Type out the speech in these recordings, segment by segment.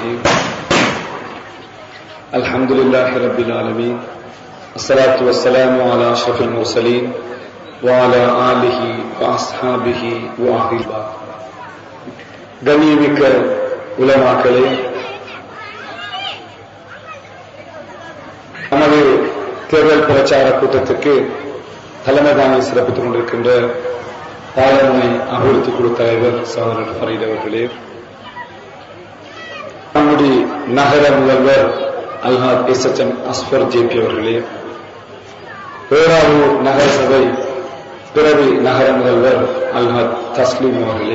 الرحيم الحمد لله رب العالمين الصلاة والسلام على أشرف المرسلين وعلى آله وأصحابه وأهل الباب கண்ணியமிக்க உலமாக்களே நமது தேர்தல் பிரச்சார கூட்டத்துக்கு தலைமை தாங்கி சிறப்பித்துக் கொண்டிருக்கின்ற பாலமுனை அபிவிருத்தி குழு தலைவர் சகோதரர் ஃபரீத் அவர்களே நம்முடைய நகர முதல்வர் Alhaj S H M Asbar JP அவர்களே பேராவூர் நகர சபை பிறவி நகர முதல்வர் அல்ஹாத் தஸ்லீம் அவர்களே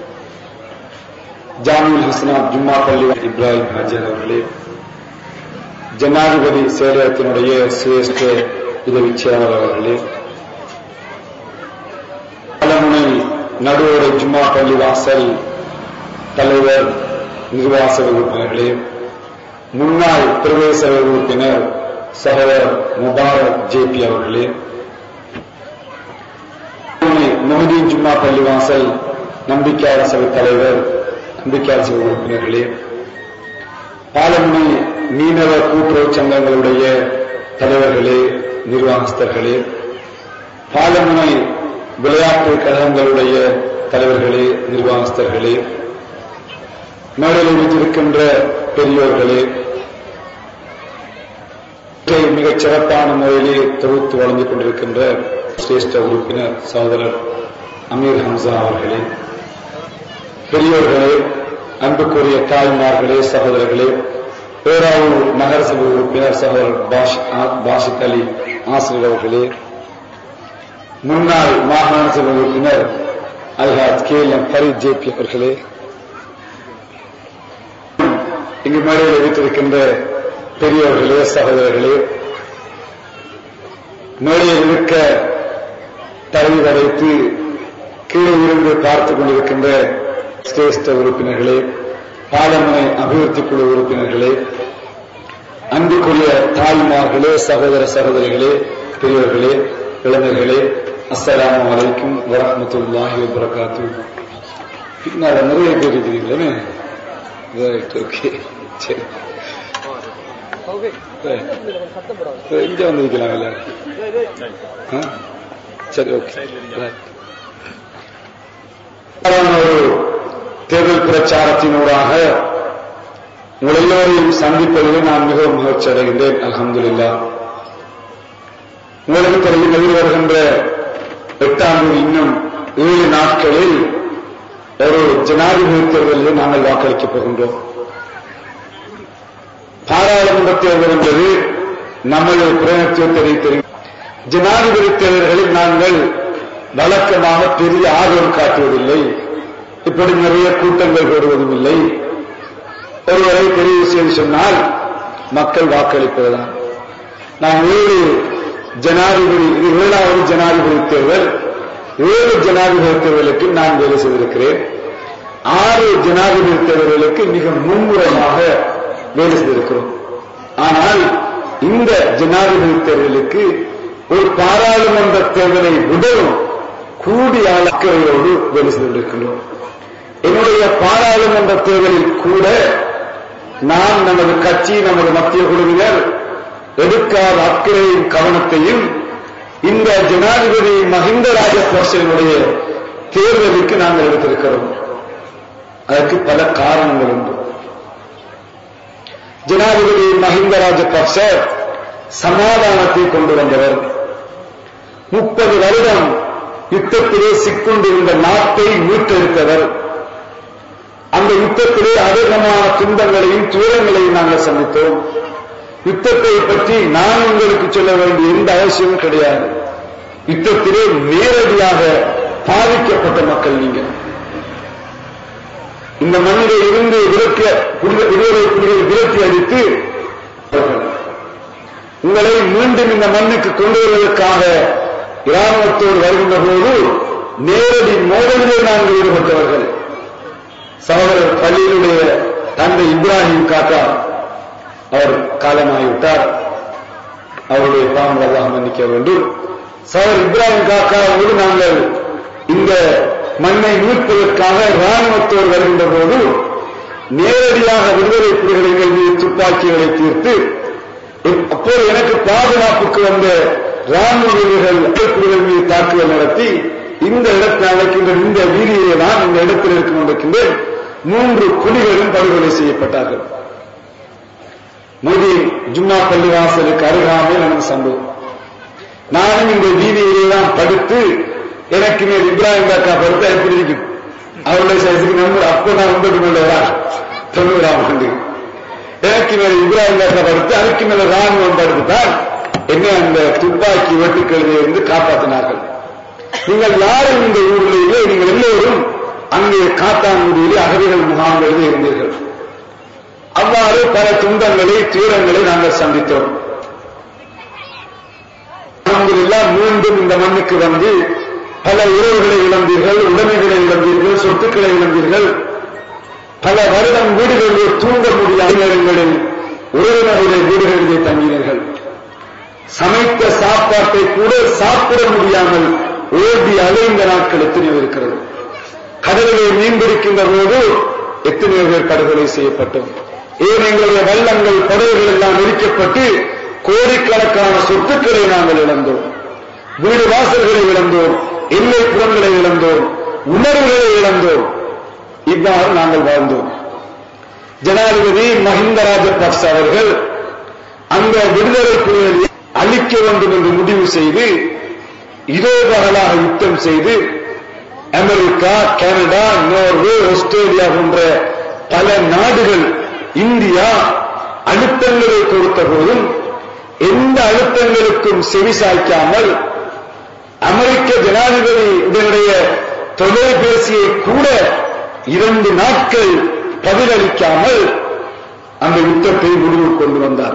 ஜாமியுல் ஹசனாத் ஜும்மா பள்ளி இப்ராஹிம் ஹாஜர் அவர்களே ஜனாதிபதி செயலகத்தினுடைய சிரேஷ்ட உதவி செயலாளர் அவர்களே பலமுனை நடுவோரை ஜும்மா பள்ளி வாசல் தலைவர் நிர்வாக உறுப்பினர்களே முன்னாள் பிரதேச உறுப்பினர் சகோதரர் முபாரக் ஜேபி அவர்களே மொஹதீன் ஜும்மா பள்ளி வாசல் நம்பிக்கையாளர் சபை தலைவர் நம்பிக்கையாளர் சபை உறுப்பினர்களே பாலமுனை மீனவ கூட்டுறவு சங்கங்களுடைய தலைவர்களே நிர்வாகஸ்தர்களே பாலமுனை விளையாட்டு கழகங்களுடைய தலைவர்களே நிர்வாகஸ்தர்களே மேடையில் வைத்திருக்கின்ற பெரியோர்களே மிகச் சிறப்பான முறையிலே தொகுத்து வழங்கிக் கொண்டிருக்கின்ற சிரேஷ்ட உறுப்பினர் சகோதரர் அமீர் ஹம்சா அவர்களே பெரியோர்களே அன்புக்குரிய தாய்மார்களே சகோதரர்களே பேராவூர் நகரசபை உறுப்பினர் சகோதரர் பாஷித் அலி ஆசிரியர் அவர்களே முன்னாள் மாகாண சபை உறுப்பினர் Alhaj K M Fareed JP அவர்களே இங்கு மேடையில் வைத்திருக்கின்ற பெரியவர்களே சகோதரர்களே மேடையில் இருக்க தலை வரைத்து கீழே இருந்து பார்த்துக் கொண்டிருக்கின்ற சிரேஷ்ட உறுப்பினர்களே பாலமுனை அபிவிருத்தி குழு உறுப்பினர்களே அன்புக்குரிய தாய்மார்களே சகோதர சகோதரிகளே பெரியவர்களே இளைஞர்களே அஸ்ஸலாமு அலைக்கும் வரமத்துல்லாஹி வபரகாத்து பின்னால் நிறைய பேர் இருக்கிறீங்களே ரைட் ஓகே சரி இங்க வந்து நிக்கலாம் எல்லாரும் சரி ஓகே ஒரு தேர்தல் பிரச்சாரத்தினூடாக உங்களெல்லோரையும் சந்திப்பதில் நான் மிகவும் மகிழ்ச்சி அடைகின்றேன் அலமதுல்லா உங்களுக்கு தெரியும் எதிர் வருகின்ற எட்டாம் தேதி இன்னும் ஏழு நாட்களில் ஒரு ஜனாதிபதி தேர்தலில் நாங்கள் வாக்களிக்கப் போகின்றோம் பாராளுமன்ற தேர்தல் என்பது நம்முடைய பிரயணத்தை தெரியும் ஜனாதிபதி தேர்தல்களில் நாங்கள் வழக்கமாக பெரிய ஆர்வம் காட்டுவதில்லை இப்படி நிறைய கூட்டங்கள் போடுவதும் இல்லை ஒருவரை தெரிவு செய்து சொன்னால் மக்கள் வாக்களிப்பதுதான் நான் ஏழு ஜனாதிபதி இது ஏழாவது ஜனாதிபதி தேர்தல் ஏழு ஜனாதிபதி தேர்தலுக்கு நான் வேலை செய்திருக்கிறேன் ஆறு ஜனாதிபதி தேர்தல்களுக்கு மிக மும்முரமாக வேலை செய்திருக்கிறோம் ஆனால் இந்த ஜனாதிபதி தேர்தலுக்கு ஒரு பாராளுமன்ற தேர்தலை விடவும் கூடிய அக்கறையோடு வேலை செய்திருக்கின்றோம் என்னுடைய பாராளுமன்ற தேர்தலில் கூட நாம் நமது கட்சி நமது மத்திய குழுவினர் எடுக்காத அக்கறையும் கவனத்தையும் இந்த ஜனாதிபதி மஹிந்த ராஜபக்சனுடைய தேர்தலுக்கு நாங்கள் எடுத்திருக்கிறோம் அதற்கு பல காரணங்கள் உண்டு ஜனாதிபதி மஹிந்த ராஜபக்ச சமாதானத்தை கொண்டு வந்தவர் முப்பது வருடம் யுத்தத்திலே சிக்கொண்டிருந்த நாட்டை மீட்டெடுத்தவர் அந்த யுத்தத்திலே அதிகமான துன்பங்களையும் துயரங்களையும் நாங்கள் சந்தித்தோம் யுத்தத்தை பற்றி நான் உங்களுக்கு சொல்ல வேண்டிய எந்த அவசியமும் கிடையாது யுத்தத்திலே நேரடியாக பாதிக்கப்பட்ட மக்கள் நீங்கள் இந்த மண்ணிலே இருந்து விரட்டிய விடுதலை புலிகளை விரட்டி அடித்து உங்களை மீண்டும் இந்த மண்ணுக்கு கொண்டு வருவதற்காக இராணுவத்தோடு வருகின்ற போது நேரடி மோதலிலே நாங்கள் ஈடுபட்டவர்கள் சகோதரர் பள்ளியினுடைய தந்தை இப்ராஹிம் காக்கா அவர் காலமாகிவிட்டார் அவருடைய பாவங்கள் எல்லாம் மன்னிக்க வேண்டும் சகோதரர் இப்ராஹிம் காக்காவோடு நாங்கள் இந்த மண்ணை மீட்பதற்காக ராணுவத்தோர் வருகின்ற போது நேரடியாக விடுதலை துப்பாக்கிகளை தீர்த்து அப்போது எனக்கு பாதுகாப்புக்கு வந்த ராணுவ வீரர்கள் மீது தாக்குதல் நடத்தி இந்த இடத்தில் நடக்கின்ற இந்த வீதியிலே தான் இந்த இடத்தில் இருக்கும் கொண்டிருக்கின்றேன் மூன்று புலிகளும் படுகொலை செய்யப்பட்டார்கள் மோதி ஜும்மா பள்ளிவாசலுக்கு அருகாமையில் நடந்த சம்பவம் நானும் இந்த வீதியிலே தான் படுத்து எனக்கு மேல் இப்ராஹிம் காக்கா படுத்து எப்படி இருக்கும் அவருடைய சைஸுக்கு நம்ம அப்போ நான் ஒன்பது மேலா தொண்ணூறாம் ஆண்டு எனக்கு மேல் இப்ராஹிம் காக்கா படுத்து அதுக்கு மேல ராணுவம் படுத்துதான் என்ன அந்த துப்பாக்கி வெட்டுக்களிலே இருந்து காப்பாற்றினார்கள் நீங்கள் யாரும் இந்த ஊரிலேயே நீங்கள் எல்லோரும் அங்கே காத்தான்குடியிலே அகதிகள் முகாம்களிலே இருந்தீர்கள் அவ்வாறு பல துன்பங்களை தீரங்களை நாங்கள் சந்தித்தோம் எல்லாம் மீண்டும் இந்த மண்ணுக்கு வந்து பல உறவுகளை இழந்தீர்கள் உடைமைகளை இழந்தீர்கள் சொத்துக்களை இழந்தீர்கள் பல வருடம் வீடுகளில் தூங்க முடியாத நேரங்களில் உறவினர்களுடைய வீடுகளிலே தங்கினீர்கள் சமைத்த சாப்பாட்டை கூட சாப்பிட முடியாமல் ஓடி அலைந்த நாட்கள் எத்தனையோ இருக்கிறது கடலிலே மீன்பிடிக்கின்ற போது எத்தனையோ பேர் படுகொலை செய்யப்பட்டோம் ஏன் எங்களுடைய வல்லங்கள் படகுகள் எல்லாம் இடிக்கப்பட்டு கோடிக்கணக்கான சொத்துக்களை நாங்கள் இழந்தோம் வீடு வாசல்களை இழந்தோம் எல்லை புறங்களை இழந்தோம் உணர்வுகளை இழந்தோம் இவ்வாறு நாங்கள் வாழ்ந்தோம் ஜனாதிபதி மஹிந்த ராஜபக்ச அவர்கள் அந்த விடுதலை புலிகளை அழிக்க வேண்டும் என்று முடிவு செய்து இதோ பகலாக யுத்தம் செய்து அமெரிக்கா கனடா நோர்வே ஆஸ்திரேலியா போன்ற பல நாடுகள் இந்தியா அழுத்தங்களை கொடுத்த போதும் எந்த அழுத்தங்களுக்கும் செவிசாய்க்காமல் அமெரிக்க ஜனாதிபதி இதனுடைய தொலைபேசியை கூட இரண்டு நாட்கள் பதிலளிக்காமல் அந்த யுத்தத்தை முடிவு கொண்டு வந்தார்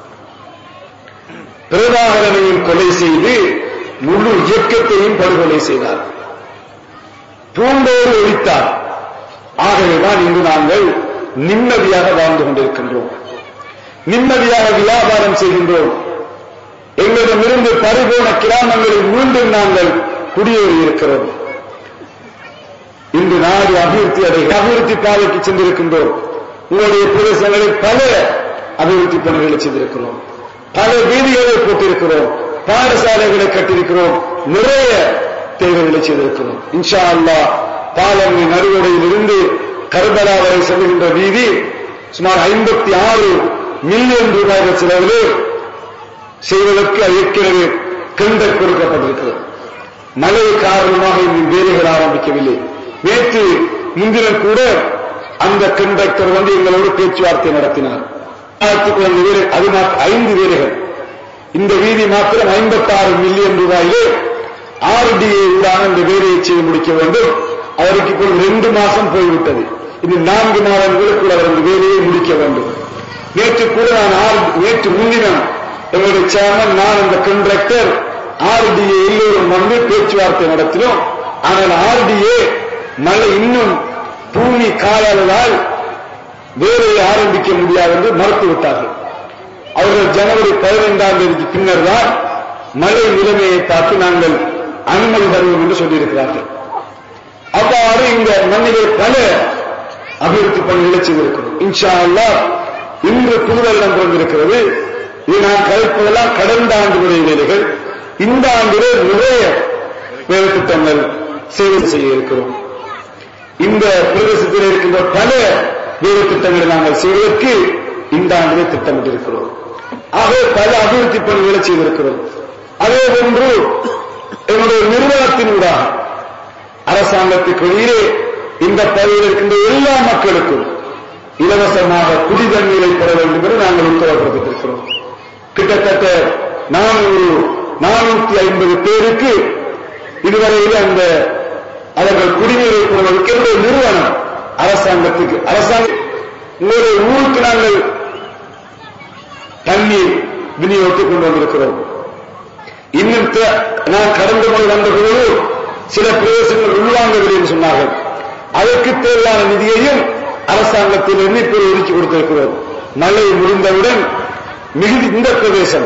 பிரபாகரனையும் கொலை செய்து முழு இயக்கத்தையும் படுகொலை செய்தார் பூண்டோடு ஒழித்தார் ஆகவேதான் இன்று நாங்கள் நிம்மதியாக வாழ்ந்து கொண்டிருக்கின்றோம் நிம்மதியாக வியாபாரம் செய்கின்றோம் எங்களிடமிருந்து பறிபோன கிராமங்களில் மீண்டும் நாங்கள் குடியேறி இருக்கிறோம் இன்று நாடு அபிவிருத்தி அடை அபிவிருத்தி பாதைக்கு சென்றிருக்கின்றோம் உங்களுடைய பிரதேசங்களில் பல அபிவிருத்தி பணிகளை செய்திருக்கிறோம் பல வீதிகளை போட்டிருக்கிறோம் பாடசாலைகளை கட்டியிருக்கிறோம் நிறைய தேவைகளை செய்திருக்கிறோம் இன்ஷா அல்லா பாலமி நறுவடையில் இருந்து கர்பலா வரை செல்கின்ற வீதி சுமார் ஐம்பத்தி ஆறு மில்லியன் ரூபாய் செலவில் செய்வதற்கு ஏற்கனவே டெண்டர் கொடுக்கப்பட்டிருக்கிறது மழை காரணமாக இன்னும் வேலைகள் ஆரம்பிக்கவில்லை நேற்று முன்தினம் கூட அந்த கண்டக்டர் வந்து எங்களோடு பேச்சுவார்த்தை நடத்தினார் அது ஐந்து வேலைகள் இந்த வீதி மாத்திரம் ஐம்பத்தி ஆறு மில்லியன் ரூபாயிலே ஆர்டிஏ ஊடான இந்த வேலையை செய்து முடிக்க வேண்டும் அவருக்கு இப்போது ரெண்டு மாசம் போய்விட்டது இது நான்கு மாதங்களுக்குள் அவர் அந்த வேலையை முடிக்க வேண்டும் நேற்று கூட நான் ஆறு நேற்று முன்தினம் எங்களுடைய சேர்மன் நான் அந்த கண்ட்ராக்டர் ஆர்டிஏ எல்லோரும் வந்து பேச்சுவார்த்தை நடத்தினோம் ஆனால் ஆர்டிஏ மழை இன்னும் பூமி காயாததால் வேலையை ஆரம்பிக்க முடியாது என்று மறுத்துவிட்டார்கள் அவர்கள் ஜனவரி பதினைந்தாம் தேதிக்கு பின்னர் தான் மழை நிலைமையை பார்த்து நாங்கள் அனுமதி தருவோம் என்று சொல்லியிருக்கிறார்கள் அவ்வாறு இந்த மண்ணிலே பல அபிவிருத்தி பணிகளை செய்திருக்கிறோம் இன்ஷா அல்லா இன்று புதுவெள்ளம் பிறந்திருக்கிறது இது நான் கலைப்பதெல்லாம் கடந்த ஆண்டுடைய வேலைகள் இந்த ஆண்டிலே நிறைய வேலை திட்டங்கள் சேவை செய்ய இருக்கிறோம் இந்த பிரதேசத்தில் இருக்கின்ற பல வேலை திட்டங்களை நாங்கள் செய்வதற்கு இந்த ஆண்டிலே திட்டமிட்டிருக்கிறோம் ஆகவே பல அபிவிருத்தி பணிகளை செய்திருக்கிறோம் அதே போன்று என்னுடைய நிறுவனத்தினூடாக அரசாங்கத்துக்கு வெளியே இந்த பகுதியில் இருக்கின்ற எல்லா மக்களுக்கும் இலவசமாக குடி தண்ணீரை பெற வேண்டும் என்று நாங்கள் உத்தரவு பிறப்பித்திருக்கிறோம் கிட்டத்தட்ட நானூறு நானூத்தி ஐம்பது பேருக்கு இதுவரையில் அந்த அவர்கள் குடிநீரை பெறுவதற்கு என்னுடைய நிறுவனம் அரசாங்கத்துக்கு அரசாங்கம் உங்களுடைய ஊருக்கு நாங்கள் தண்ணீர் விநியோகித்துக் கொண்டு வந்திருக்கிறோம் இன்னும் நான் கடந்த முறை வந்தபோது சில பிரதேசங்கள் உள்வாங்கவில்லை என்று சொன்னார்கள் அதற்கு தேவையான நிதியையும் அரசாங்கத்தில் எண்ணிப்பை ஒதுக்கி கொடுத்திருக்கிறோம் மழை முடிந்தவுடன் மிகுதி இந்த பிரதேசம்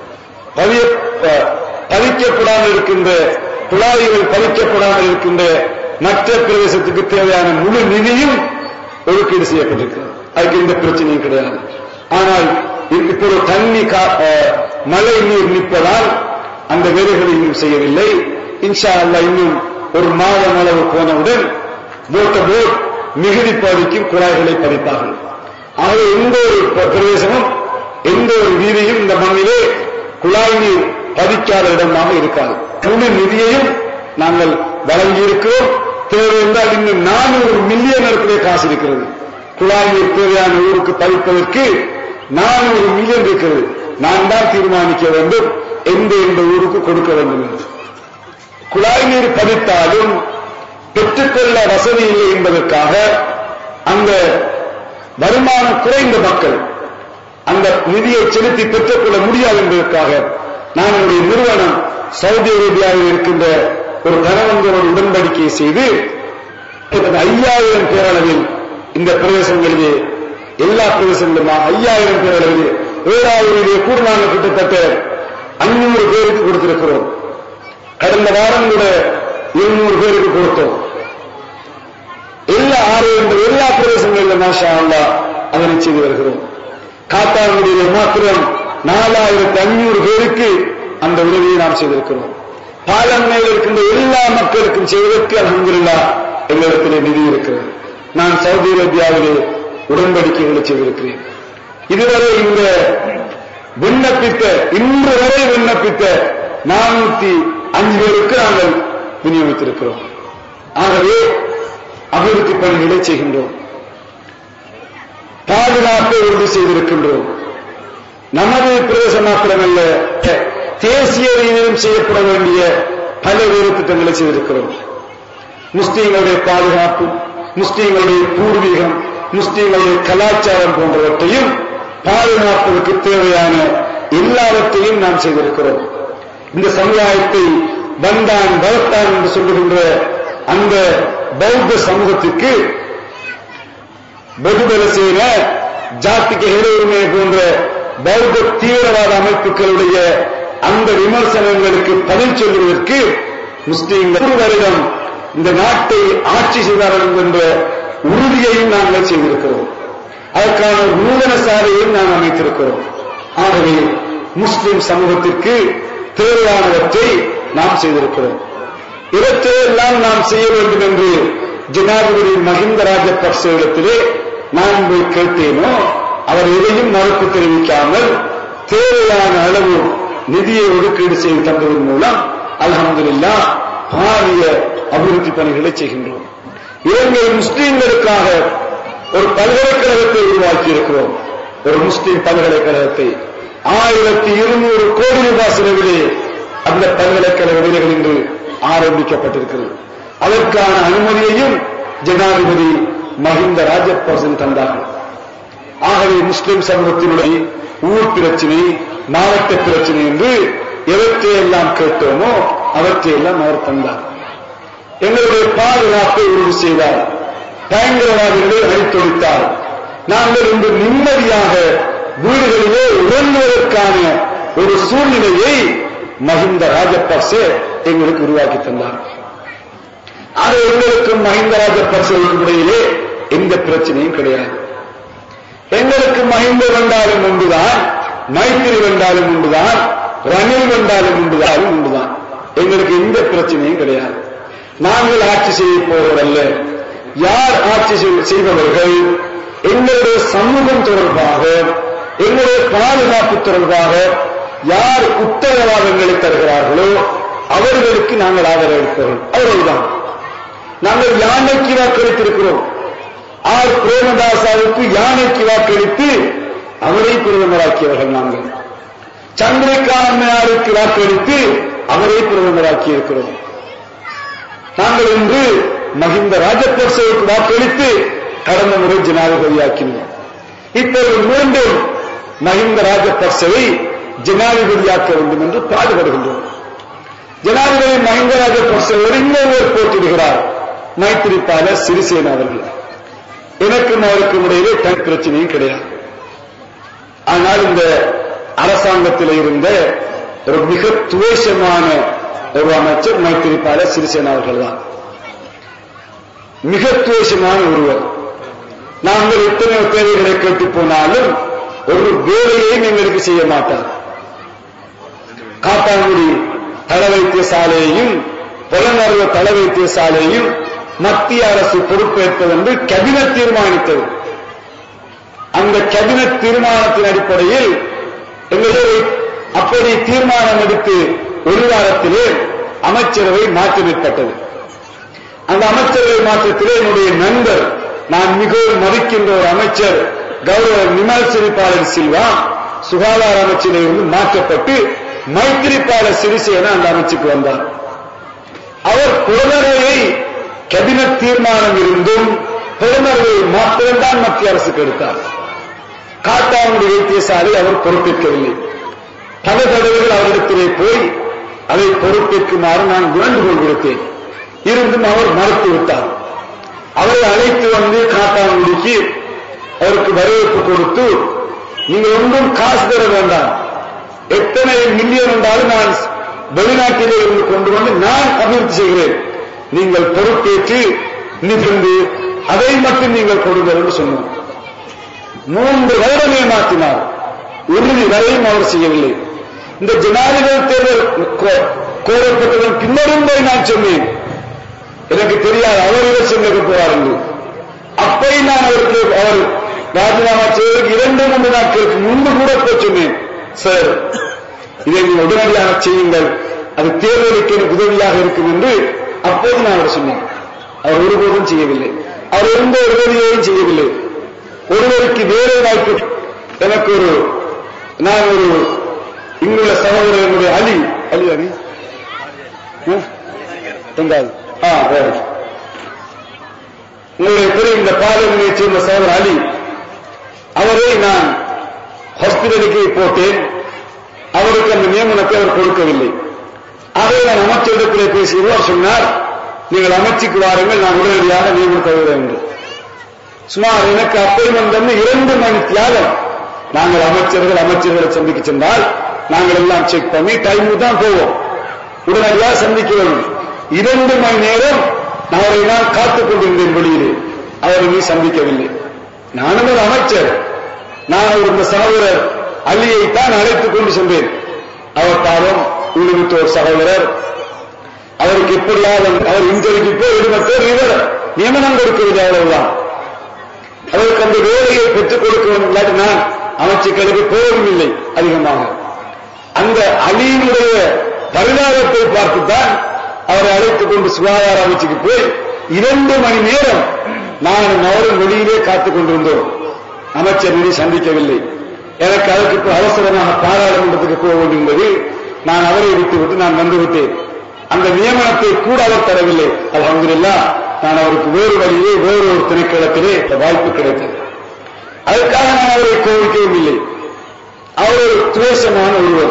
பதிக்கப்படாமல் இருக்கின்ற குழாய்கள் பதிக்கப்படாமல் இருக்கின்ற மற்ற பிரதேசத்துக்கு தேவையான முழு நிதியும் ஒதுக்கீடு செய்யப்பட்டிருக்கிறது அதுக்கு எந்த பிரச்சனையும் கிடையாது ஆனால் இப்போது தண்ணி மழை நீர் நிற்பதால் அந்த வேலைகளை இன்னும் செய்யவில்லை இன்ஷா அல்லா இன்னும் ஒரு மாதம் அளவு போனவுடன் போட்ட போட் மிகுதி பாதிக்கும் குழாய்களை பதிப்பார்கள் ஆகவே எந்த ஒரு பிரதேசமும் எந்த ஒரு வீதியும் இந்த மண்ணிலே குழாய் நீர் பதிக்காத இடமாக இருக்காது முழு நிதியையும் நாங்கள் வழங்கியிருக்கிறோம் தேவை என்றால் இன்னும் நானூறு மில்லியன் இடத்திலே காசு இருக்கிறது குழாய் நீர் தேவையான ஊருக்கு பதிப்பதற்கு நானூறு மில்லியன் இருக்கிறது நான் தான் தீர்மானிக்க வேண்டும் எந்த எந்த ஊருக்கு கொடுக்க வேண்டும் என்று குழாய் நீர் பதித்தாலும் பெற்றுக்கொள்ள வசதி இல்லை என்பதற்காக அந்த வருமானம் குறைந்த மக்கள் அந்த நிதியை செலுத்தி பெற்றுக்கொள்ள முடியாது என்பதற்காக நான் என்னுடைய நிறுவனம் சவுதி அரேபியாவில் இருக்கின்ற ஒரு கணவன்களோடு உடன்படிக்கை செய்து ஐயாயிரம் பேரளவில் இந்த பிரதேசங்களிலே எல்லா பிரதேசங்களுமா ஐயாயிரம் பேரளவில் ஏழாயிரம் கூட நாங்கள் கிட்டத்தட்ட அஞ்சூறு பேருக்கு கொடுத்திருக்கிறோம் கடந்த வாரம் கூட இருநூறு பேருக்கு கொடுத்தோம் எல்லா ஆலயம் எல்லா பிரதேசங்களிலும் மாஷா அல்லா அதனை செய்து வருகிறோம் காத்தாங்குடியில மாத்திரம் நாலாயிரத்தி ஐநூறு பேருக்கு அந்த உதவியை நாம் செய்திருக்கிறோம் பாலன்மையில் இருக்கின்ற எல்லா மக்களுக்கும் செய்வதற்கு அலமதுல்லா எங்களிடத்திலே நிதி இருக்கிறது நான் சவுதி அரேபியாவிலே உடன்படிக்கைகளை செய்திருக்கிறேன் இதுவரை இந்த விண்ணப்பித்த இன்று வரை விண்ணப்பித்த நானூத்தி அஞ்சு பேருக்கு நாங்கள் விநியோகித்திருக்கிறோம் ஆகவே அபிவிருத்தி பணிகளை செய்கின்றோம் பாதுகாப்பை உறுதி செய்திருக்கின்றோம் நமது பிரதேச மாத்திரமல்ல தேசிய ரீதியிலும் செய்யப்பட வேண்டிய பல வேறு திட்டங்களை செய்திருக்கிறோம் முஸ்லீம்களுடைய பாதுகாப்பு முஸ்லீம்களுடைய பூர்வீகம் முஸ்லீம்களுடைய கலாச்சாரம் போன்றவற்றையும் பாதுகாப்பதற்கு தேவையான எல்லாவற்றையும் நாம் செய்திருக்கிறோம் இந்த சமுதாயத்தை வந்தான் பகத்தான் என்று சொல்லுகின்ற அந்த பௌத்த சமூகத்திற்கு பகுபலசேன ஜாத்திக உரிமை போன்ற பௌத்த தீவிரவாத அமைப்புகளுடைய அந்த விமர்சனங்களுக்கு பதில் சொல்வதற்கு முஸ்லீம்கள் ஒரு வருடம் இந்த நாட்டை ஆட்சி செய்தார்கள் என்ற உறுதியையும் நாங்கள் செய்திருக்கிறோம் அதற்கான நூதன சாலையையும் நாம் அமைத்திருக்கிறோம் ஆகவே முஸ்லிம் சமூகத்திற்கு தேவையானவற்றை நாம் செய்திருக்கிறோம் இவற்றையெல்லாம் நாம் செய்ய வேண்டும் என்று ஜனாதிபதி மஹிந்த ராஜபக்ச இடத்திலே நான் போய் கேட்டேனோ அவர் எதையும் மறுப்பு தெரிவிக்காமல் தேவையான அளவு நிதியை ஒதுக்கீடு செய்து தந்ததன் மூலம் அலமதுல்லா பாரிய அபிவிருத்தி பணிகளை செய்கின்றோம் இலங்கை முஸ்லீம்களுக்காக ஒரு பல்கலைக்கழகத்தை உருவாக்கி இருக்கிறோம் ஒரு முஸ்லீம் பல்கலைக்கழகத்தை ஆயிரத்தி இருநூறு கோடி ரூபாய் செலவிலே அந்த பல்கலைக்கழக விலைகள் இன்று ஆரம்பிக்கப்பட்டிருக்கிறது அதற்கான அனுமதியையும் ஜனாதிபதி மஹிந்த ராஜபக்சன் தந்தார்கள் ஆகவே முஸ்லிம் சமூகத்தினுடைய ஊர் பிரச்சனை மாவட்ட பிரச்சனை என்று எவற்றையெல்லாம் கேட்டோமோ அவற்றையெல்லாம் அவர் தந்தார் எங்களுடைய பாதுகாப்பை உறுதி செய்தார் பயங்கரவாதிகளை அழித்தொழித்தார் நாங்கள் இன்று நிம்மதியாக வீடுகளிலே உறங்குவதற்கான ஒரு சூழ்நிலையை மஹிந்த ராஜபக்சே எங்களுக்கு உருவாக்கி தந்தார் ஆக எங்களுக்கும் மஹிந்த ராஜபக்சேவுக்கும் இடையிலே எந்த பிரச்சனையும் கிடையாது எங்களுக்கு மஹிந்த வந்தாலும் உண்டுதான் மைத்திரி வந்தாலும் உண்டுதான் ரணில் வந்தாலும் உண்டுதாலும் உண்டுதான் எங்களுக்கு எந்த பிரச்சனையும் கிடையாது நாங்கள் ஆட்சி செய்ய போவதல்ல யார் ஆட்சி செய்பவர்கள் எங்களுடைய சமூகம் தொடர்பாக எங்களுடைய பாதுகாப்பு தொடர்பாக யார் உத்தரவாதங்களை தருகிறார்களோ அவர்களுக்கு நாங்கள் ஆதரவளிப்பவர்கள் அவர்கள்தான் நாங்கள் யானைக்கு வாக்களித்திருக்கிறோம் ஆர் பிரேமதாசாவுக்கு யானைக்கு வாக்களித்து அவரை பிரதமராக்கியவர்கள் நாங்கள் சந்திரிகா அம்மையாருக்கு வாக்களித்து அவரை பிரதமராக்கி இருக்கிறோம் நாங்கள் இன்று மஹிந்த ராஜபக்சேவுக்கு வாக்களித்து கடந்த முறை ஜனாதிபதியாக்கினோம் இப்போது மீண்டும் மஹிந்த ராஜபக்சவை ஜனாதிபதியாக்க வேண்டும் என்று பாடுபடுகின்றோம் ஜனாதிபதி மஹிந்த ராஜபக்சவோடு இன்னொருவர் போட்டியிடுகிறார் மைத்திரிப்பால சிறிசேனா அவர்கள் எனக்கும் அவருக்கும் இடையிலே தனி பிரச்சனையும் கிடையாது ஆனால் இந்த அரசாங்கத்தில் இருந்த ஒரு மிக துவேஷமான ஒரு அமைச்சர் மைத்திரிப்பால சிறிசேனா அவர்கள் தான் மிக துவேஷமான ஒருவர் நாங்கள் எத்தனை தேவைகளை கேட்டு போனாலும் ஒரு வேலையையும் எங்களுக்கு செய்ய மாட்டார் காத்தாங்குடி தள வைத்தியசாலையையும் புலனர்வ தள வைத்தியசாலையும் மத்திய அரசு பொறுப்பேற்பது என்று கேபினட் தீர்மானித்தது அந்த கேபினட் தீர்மானத்தின் அடிப்படையில் எங்களை அப்படி தீர்மானம் எடுத்து ஒரு வாரத்திலே அமைச்சரவை மாற்றப்பட்டது அந்த அமைச்சரவை மாற்றத்திலே என்னுடைய நண்பர் நான் மிகவும் மதிக்கின்ற ஒரு அமைச்சர் கௌரவ நிமல் சிறிபாலன் சில்வா சுகாதார அமைச்சிலிருந்து மாற்றப்பட்டு மைத்திரிபால சிறிசேன அந்த அமைச்சுக்கு வந்தார் அவர் புலனரையை கேபினட் தீர்மானம் இருந்தும் புலனரையை மாத்திரம்தான் மத்திய அரசுக்கு எடுத்தார் காட்டாங்குடி வைத்தியசாலை அவர் பொறுப்பேற்கவில்லை பல தடவைகள் அவரிடத்திலே போய் அதை பொறுப்பேற்குமாறு நான் வேண்டுகோள் கொடுத்தேன் இருந்தும் அவர் மறுத்து விட்டார் அவரை அழைத்து வந்து காட்டாங்குடிக்கு அவருக்கு வரவேற்பு கொடுத்து நீங்கள் ஒன்றும் காசு தர வேண்டாம் எத்தனை மில்லியன் என்றாலும் நான் வெளிநாட்டிலே இருந்து கொண்டு வந்து நான் அபிவிருத்தி செய்கிறேன் நீங்கள் பொறுப்பேற்று நிகழ்ந்து அதை மட்டும் நீங்கள் கொடுங்கள் என்று சொன்னோம் மூன்று வருடமே மாற்றினார் இறுதி வரையும் அவர் செய்யவில்லை இந்த ஜனாதிபதி தேர்தல் கோரப்பட்டதன் பின்னரும் போய் நான் சொன்னேன் எனக்கு தெரியாது அவர் எலெக்ஷன் போவார் என்று அப்பை நான் அவருக்கு அவர் ராஜினாமா செய்வதற்கு இரண்டு மூன்று நாட்களுக்கு முன்பு கூட போய் சொன்னேன் சார் இதை நீங்கள் உடனடியாக செய்யுங்கள் அது தேர்தலுக்கு எனக்கு உதவியாக இருக்கும் என்று அப்போது நான் அவர் சொன்னேன் அவர் ஒருபோதும் செய்யவில்லை அவர் எந்த உதவியையும் செய்யவில்லை ஒருவருக்கு வேலை வாய்ப்பு எனக்கு ஒரு நான் ஒரு இங்குள்ள சகோதரர் என்னுடைய அலி அலி அலி ரெண்டாவது ஆ வேறு உங்களுடைய பெரிய இந்த பாலியலை சேர்ந்த சகோதரர் அலி அவரை நான் ஹாஸ்பிட்டலுக்கு போட்டேன் அவருக்கு அந்த நியமனத்தை அவர் கொடுக்கவில்லை ஆகவே நான் அமைச்சரிடத்திலே பேசியவர் சொன்னார் நீங்கள் அமைச்சுக்கு வாருங்கள் நான் உடனடியாக நியமனம் தருகிறேன் என்று சுமார் எனக்கு அப்பாயின்மெண்ட் வந்து இரண்டு மணி தியாகம் நாங்கள் அமைச்சர்கள் அமைச்சர்களை சந்திக்க சென்றால் நாங்கள் எல்லாம் செக் பண்ணி டைமுக்கு தான் போவோம் உடனடியாக சந்திக்க வேண்டும் இரண்டு மணி நேரம் அவரை நான் காத்துக் கொண்டிருந்தேன் வெளியிலே அவரை நீ சந்திக்கவில்லை நானும் ஒரு அமைச்சர் நான் ஒரு இந்த சகோதரர் அள்ளியை தான் அழைத்துக் கொண்டு சென்றேன் அவர் பாவம் உள்ளிமித்தோர் சகோதரர் அவருக்கு எப்படியாவது அவர் இன்றைக்கு போய் விடுமத்தோர் இவர் நியமனம் கொடுக்கவில்லை அவ்வளவுதான் அவருக்கு அந்த வேலையை பெற்றுக் கொடுக்க வேண்டும் இல்லாட்டி நான் அமைச்சுக்களுக்கு போவதும் இல்லை அதிகமாக அந்த அலியினுடைய பரிதாபத்தை பார்த்துத்தான் அவரை அழைத்துக் கொண்டு சுகாதார அமைச்சுக்கு போய் இரண்டு மணி நேரம் நான் அவரும் வெளியிலே காத்துக் கொண்டிருந்தோம் அமைச்சர் இனி சந்திக்கவில்லை எனக்கு அதற்கு இப்போ அவசரமாக பாராளுமன்றத்துக்கு போக வேண்டியிருந்தது நான் அவரை விட்டுவிட்டு நான் வந்துவிட்டேன் அந்த நியமனத்தை கூட அவர் தரவில்லை அலமதுல்லா நான் அவருக்கு வேறு வழியே வேறு ஒரு திணைக்களத்திலே வாய்ப்பு கிடைத்தது அதுக்காக நான் அவரை கோரிக்கவும் இல்லை அவர் ஒரு துவேஷமான ஒருவர்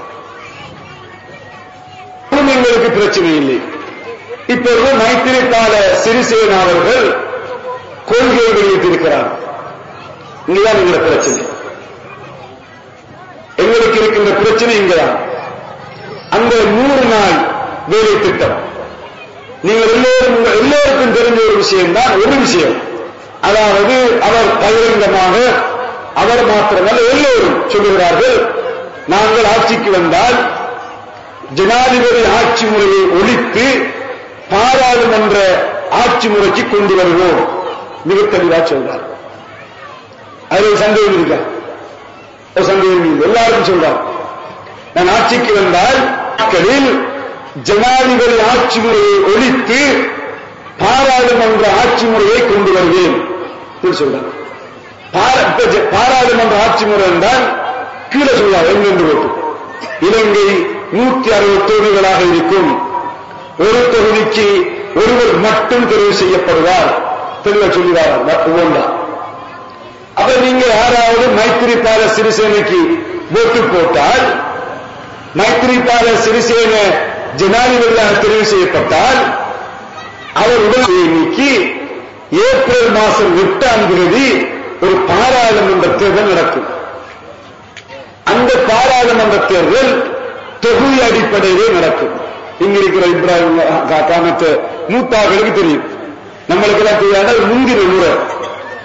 எங்களுக்கு பிரச்சனை இல்லை இப்பொழுது மைத்திரிபால சிறிசேனா அவர்கள் கொள்கையை வெளியிட்டிருக்கிறார் இங்குதான் எங்கள பிரச்சனை எங்களுக்கு இருக்கின்ற பிரச்சனை இங்குதான் அந்த நூறு நாள் வேலை திட்டம் நீங்கள் எல்லோரும் எல்லோருக்கும் தெரிஞ்ச ஒரு விஷயம் தான் ஒரு விஷயம் அதாவது அவர் பகிரங்கமாக அவர் மாத்திரமல்ல எல்லோரும் சொல்லுகிறார்கள் நாங்கள் ஆட்சிக்கு வந்தால் ஜனாதிபதி ஆட்சி முறையை ஒழித்து பாராளுமன்ற ஆட்சி முறைக்கு கொண்டு வருவோம் மிக தெளிவா சொல்றார் அதில் சந்தேகம் இருக்கா ஒரு சந்தேகம் இல்லை எல்லாருக்கும் சொல்றார் நான் ஆட்சிக்கு வந்தால் மக்களில் ஜனாதிபதி ஆட்சி முறையை ஒழித்து பாராளுமன்ற ஆட்சி முறையை கொண்டு வருவேன் சொல்றார் பாராளுமன்ற ஆட்சி முறை என்றால் கீழே சொல்றார் எங்கென்று ஓட்டு இலங்கை நூற்றி அறுபது தொகுதிகளாக இருக்கும் ஒரு தொகுதிக்கு ஒருவர் மட்டும் தெரிவு செய்யப்படுவார் தெளிவா சொல்லுவார் ஒவ்வொன்றா அப்ப நீங்க யாராவது மைத்திரிபால சிறிசேனைக்கு ஓட்டு போட்டால் மைத்திரிபால சிறிசேன ஜனாதிபதியாக தெரிவு செய்யப்பட்டால் அவர் உடல் நீக்கி ஏப்ரல் மாதம் எட்டாம் தேதி ஒரு பாராளுமன்ற தேர்தல் நடக்கும் அந்த பாராளுமன்ற தேர்தல் தொகுதி அடிப்படையிலே நடக்கும் இங்க இருக்கிற இப்ராஹிம் காமத்த மூத்தாக்களுக்கு தெரியும் நம்மளுக்கு எல்லாம் தெரியாத முந்தின முறை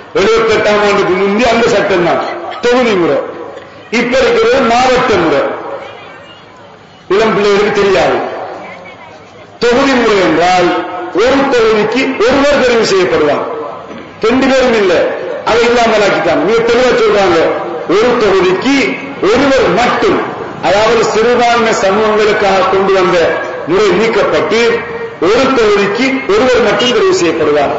எழுபத்தி எட்டாம் ஆண்டுக்கு முந்தி அந்த சட்டம் தான் தொகுதி முறை இப்ப இருக்கிறது மாவட்ட முறை இளம் பிள்ளைகளுக்கு தெரியாது தொகுதி முறை என்றால் ஒரு தொகுதிக்கு ஒருவர் தெரிவு செய்யப்படுவார் ரெண்டு பேரும் இல்ல அதை இல்லாமல் ஆக்கிட்டாங்க மிக தெளிவா சொல்றாங்க ஒரு தொகுதிக்கு ஒருவர் மட்டும் அதாவது சிறுபான்மை சமூகங்களுக்காக கொண்டு வந்த முறை நீக்கப்பட்டு ஒரு தொகுதிக்கு ஒருவர் மட்டும் தெரிவு செய்யப்படுவார்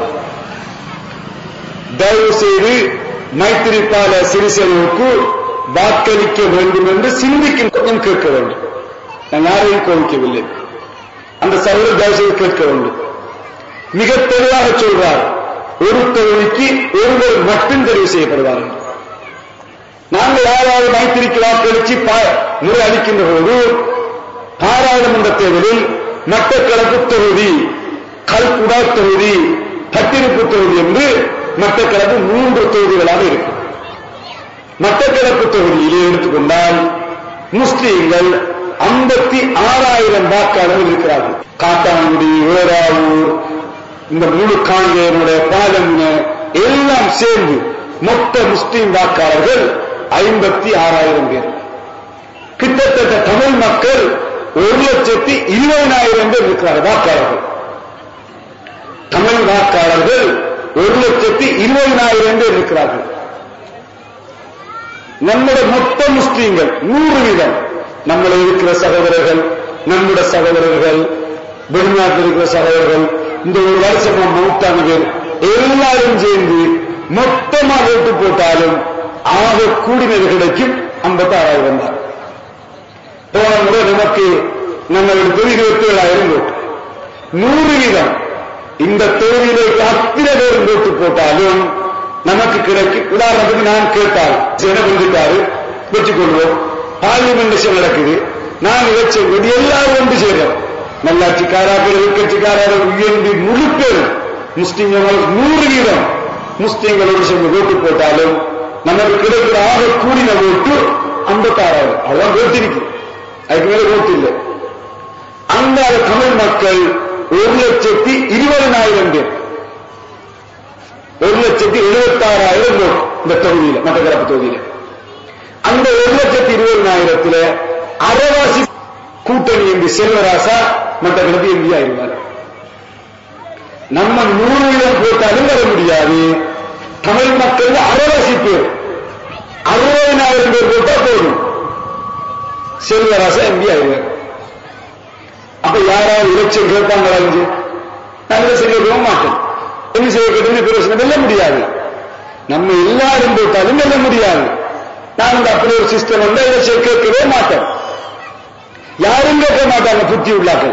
தயவு செய்து மைத்திரிபால சிறிசேனாவுக்கு வாக்களிக்க வேண்டும் என்று சிந்திக்கும் கொஞ்சம் கேட்க வேண்டும் நான் யாரையும் கோரிக்கவில்லை அந்த சகோதரர் தயவு செய்து கேட்க வேண்டும் மிக தெளிவாக சொல்றார் ஒரு தொகுதிக்கு ஒருவர் மட்டும் தெரிவு செய்யப்படுவார்கள் நாங்கள் யாராவது மைத்திரிக்கு வாக்களிச்சு முறை அளிக்கின்ற போது பாராளுமன்ற தேர்தலில் மட்டக்களப்பு தொகுதி கல்குடா தொகுதி பட்டிருப்பு தொகுதி என்று மட்டக்களப்பு மூன்று தொகுதிகளாக இருக்கும் மட்டக்களப்பு தொகுதியிலே எடுத்துக்கொண்டால் முஸ்லீம்கள் ஐம்பத்தி ஆறாயிரம் வாக்காளர்கள் இருக்கிறார்கள் காட்டாங்குடி வேறாவூர் இந்த முழு காங்கேயனுடைய பாலங்க எல்லாம் சேர்ந்து மொத்த முஸ்லீம் வாக்காளர்கள் ஐம்பத்தி ஆறாயிரம் பேர் கிட்டத்தட்ட தமிழ் மக்கள் ஒரு லட்சத்தி இருபதாயிரம் பேர் இருக்கிறார்கள் வாக்காளர்கள் தமிழ் வாக்காளர்கள் ஒரு லட்சத்தி இருபதாயிரம் பேர் இருக்கிறார்கள் நம்முடைய மொத்த முஸ்லீம்கள் நூறு வீதம் நம்மள இருக்கிற சகோதரர்கள் நம்முடைய சகோதரர்கள் வெளிநாட்டில் இருக்கிற சகோதரர்கள் இந்த ஒரு வருஷமா மௌத்தான பேர் எல்லாரும் சேர்ந்து மொத்தமா ஓட்டு போட்டாலும் ஆக கூடினது கிடைக்கும் ஐம்பத்தி ஆறாயிரம் தான் போன முறை நமக்கு நம்மளுடைய தொகுதி இருபத்தி ஏழாயிரம் ஓட்டு நூறு வீதம் இந்த தொகுதியிலே அத்தனை பேரும் ஓட்டு போட்டாலும் நமக்கு கிடைக்கும் உதாரணத்துக்கு நான் கேட்டால் என்ன வந்துட்டாரு வச்சுக்கொள்வோம் பார்லிமெண்ட் நடக்குது நான் எலெக்ஷன் இது எல்லாரும் ஒன்று சேர்றோம் நல்லாட்சிக்காராக்கள் எதிர்கட்சிக்காரர்கள் உயர்ந்து முழு பேரும் முஸ்லிம்கள் நூறு வீதம் முஸ்லிம்களோடு சேர்ந்து ஓட்டு போட்டாலும் நமக்கு கிடைக்கிற ஆக கூடின ஓட்டு ஐம்பத்தாறாயிரம் அவ்வளவு ஓட்டு இருக்கு அதுக்கு மேல ஓட்டு இல்லை அந்த தமிழ் மக்கள் ஒரு லட்சத்தி இருபதனாயிரம் பேர் ஒரு லட்சத்தி எழுபத்தாறாயிரம் ஓட்டு இந்த தொகுதியில மட்டக்களப்பு தொகுதியில அந்த ஒரு லட்சத்தி இருபதனாயிரத்துல அரைவாசி கூட்டணி என்று செல்வராசா மட்டக்களப்பு எம்பி ஆயிருவார் நம்ம நூறு வீதம் போட்டாலும் வர முடியாது தமிழ் மக்கள் அரைவாசி பேர் அறுபதனாயிரம் பேர் போட்டா போதும் செல்வராசா எம்பி ஆயிருவார் அப்ப யாராவது எலெக்ஷன் கேட்பாங்களா இங்கே நாங்கள் செய்ய மாட்டோம் என்ன செய்ய கேட்டு பிரச்சனை வெல்ல முடியாது நம்ம எல்லாரும் போட்டாலும் வெல்ல முடியாது நாங்கள் அப்படி ஒரு சிஸ்டம் வந்து எலெக்ஷன் கேட்கவே மாட்டோம் யாரும் கேட்க மாட்டாங்க புத்தி உள்ளாக்கள்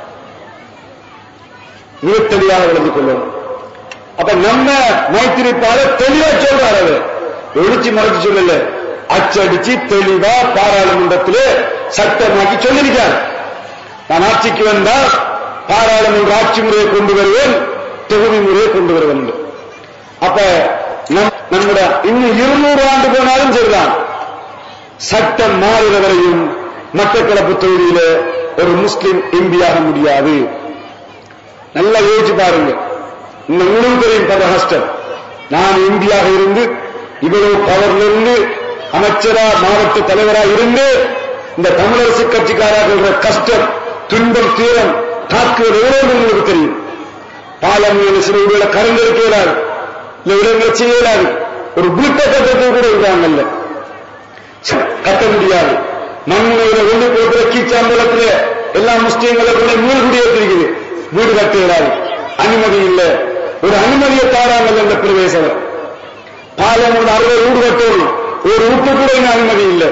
மிக தெளிவாக விளங்கிக் கொள்ளணும் அப்ப நம்ம மைத்திரிப்பால தெளிவா சொல்றாரு அவர் ஒழிச்சு மறைச்சு சொல்லல அச்சடிச்சு தெளிவா பாராளுமன்றத்திலே சட்டமாக்கி சொல்லியிருக்கார் நான் ஆட்சிக்கு வந்தால் பாராளுமன்ற ஆட்சி முறையை கொண்டு வருவேன் தொகுதி முறையை கொண்டு வருவேன் என்று. அப்ப நம் நம்முடைய இன்னும் இருநூறு ஆண்டு போனாலும் சரிதான் சட்டம் மாறுகிற வரையும் மட்டக்களப்பு தொகுதியில ஒரு முஸ்லிம் எம்பியாக முடியாது நல்லா யோசிச்சு பாருங்க இந்த உங்களுக்கு தெரியும் பல கஷ்டம் நான் எம்பியாக இருந்து இவ்வளவு பவர்ல இருந்து அமைச்சரா மாவட்ட தலைவரா இருந்து இந்த தமிழரசு கட்சிக்காரர்கள் கஷ்டம் துன்பம் தீரம் தாக்குவது எவ்வளவு உங்களுக்கு தெரியும் பாலம் சில வீடுகளை கரண்டெடுக்க இயலாது இல்ல இடங்களை செய்ய இயலாது ஒரு வீட்டை கட்டத்தை கூட இருக்காங்கல்ல கட்ட முடியாது மண்ணுல ஒண்ணு போகிற கீச்சாம்பலத்துல எல்லா முஸ்லீம்களை கூட மூணு குடியேற்றிருக்குது வீடு கட்ட இயலாது அனுமதி இல்லை ஒரு அனுமதியை தாராமல் இந்த பிரதேசம் பாலம் ஒரு அறுபது வீடு கட்டணும் ஒரு வீட்டு கூட இன்னும் அனுமதி இல்லை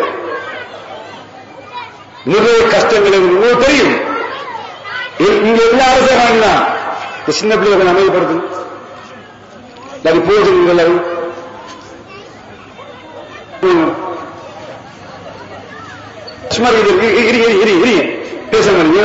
நிறைய கஷ்டங்கள் இருக்கு. உங்களுக்கு தெரியும் இ- இங்க எல்லா அரசாங்கம் தான் இந்த சின்ன பிள்ளைகளை அமைதிப்படுத்து அது போகுது சும்மா இரு இரு இரு இரு இரு பேச முடியுங்க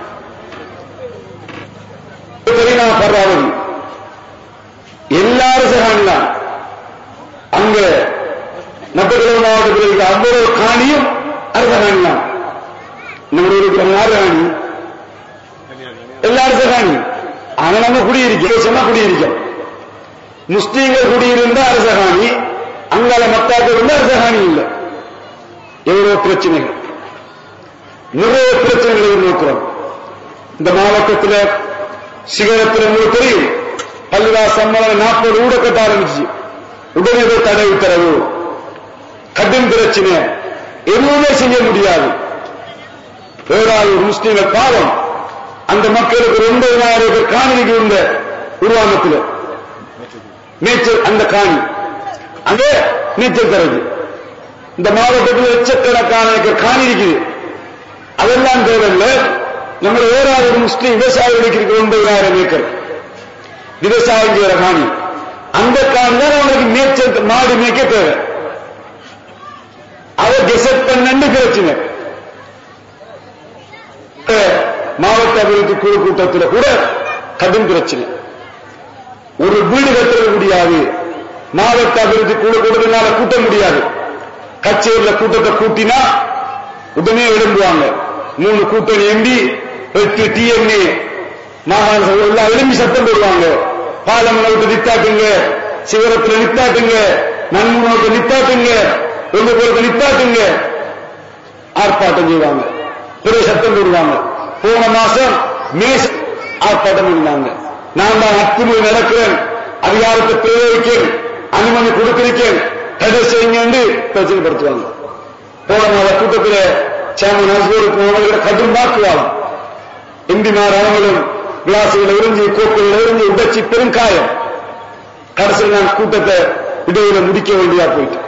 தெரியுமா பர்றாவதி எல்லா அரசாங்கம் தான் அங்க மட்டக்களப்பு மாவட்டத்தில் இருக்க அவ்வளவு காணியும் அரசாங்கம் தான் நம்முடைய இருக்கிற யார் காணி எல்லா அரசாங்கம் ஆனா நம்ம குடியிருக்கோம் சொன்னா குடியிருக்கோம் முஸ்லீம்கள் குடியிருந்த அரசகாணி அங்கால மத்தாக்கள் இருந்த அரசகாணி இல்லை எவ்வளவு பிரச்சனைகள் நிறைய பிரச்சனைகளை நோக்கிறோம் இந்த மாவட்டத்தில் சிகரத்தில் உங்களுக்கு தெரியும் பல்லிவா சம்மேளனம் நாற்பது ஊட கட்ட ஆரம்பிச்சு உடனே தடை உத்தரவு கடும் பிரச்சனை எதுவுமே செய்ய முடியாது ஏழாவது முஸ்லீம்கள் பாவம் அந்த மக்களுக்கு ஒன்பதாயிரம் ஏக்கர் காணிக்கு இருந்த உருவாமத்தில் நீச்சல் அந்த காணி அங்கே நீச்சல் தரது இந்த மாவட்டத்தில் லட்சக்கணக்கான ஏக்கர் காணி இருக்குது அதெல்லாம் தேவையில்லை நம்ம ஏழாவது முஸ்லீம் விவசாயிகளுக்கு இருக்கிற ஒன்பதாயிரம் ஏக்கர் விவசாயம் செய்கிற காணி அந்த காணி தான் அவங்களுக்கு மேய்ச்சல் மாடு மேய்க்க தேவை அதை கெசட் பண்ணு பிரச்சனை மாவட்ட அபிவிருத்தி குழு கூட்டத்தில் கூட கடும் பிரச்சனை ஒரு வீடு கட்ட முடியாது மாவட்ட அபிவிருத்தி குழு கூட்டத்தினால கூட்ட முடியாது கச்சேரியில கூட்டத்தை கூட்டினா உடனே எழும்புவாங்க மூணு கூட்டணி எம்பி எட்டு டிஎன்ஏ மாகாண சபை எல்லாம் எழும்பி சத்தம் போடுவாங்க பாலமனை விட்டு நித்தாட்டுங்க சிவரத்தில் நித்தாட்டுங்க நன்முனோட்டு நித்தாட்டுங்க எங்க போறது நித்தாட்டுங்க ஆர்ப்பாட்டம் செய்வாங்க பெரிய சத்தம் போடுவாங்க போன மாசம் மேச ஆர்ப்பாட்டம் இருந்தாங்க நான் தான் அத்துமுறை நடக்கிறேன் அதிகாரத்தை பிரயோகிக்கேன் அனுமதி கொடுத்திருக்கேன் தடை செய்யுங்க பிரச்சனைப்படுத்துவாங்க போன மாத கூட்டத்தில் சேமன் ஹஸ்போர் போனவர்களை கடும் வாக்குவாதம் எம்பிமார் அவங்களும் கிளாஸுகளை எரிஞ்சு கோப்புகளை எரிஞ்சு உடைச்சி பெருங்காயம் கடைசியில் நான் கூட்டத்தை இடையில முடிக்க வேண்டியா போயிட்டு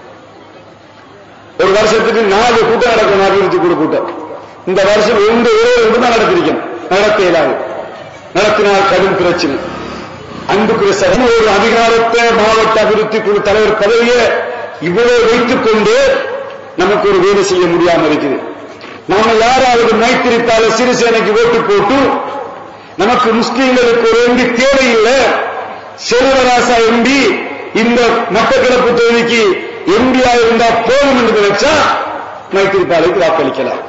ஒரு வருஷத்துக்கு நாலு கூட்டம் நடக்கும் அபிவிருத்தி குழு கூட்டம் இந்த வருஷம் ஒன்று ஒரே தான் நடத்திருக்கேன் நடத்த இயலாது நடத்தினால் கடும் பிரச்சனை அன்புக்குரிய சரி ஒரு அதிகாரத்தை மாவட்ட அபிவிருத்தி குழு தலைவர் பதவியை இவ்வளவு வைத்துக் கொண்டு நமக்கு ஒரு வேலை செய்ய முடியாம இருக்குது நாம யாராவது மைத்திரித்தால சிறிசேனைக்கு ஓட்டு போட்டு நமக்கு முஸ்லீம்களுக்கு ஒரு எம்பி தேவையில்லை செல்வராசா எம்பி இந்த மட்டக்களப்பு தொகுதிக்கு எம்பியா இருந்தா போதும் என்று நினைச்சா மைத்திரிபாலைக்கு வாக்களிக்கலாம்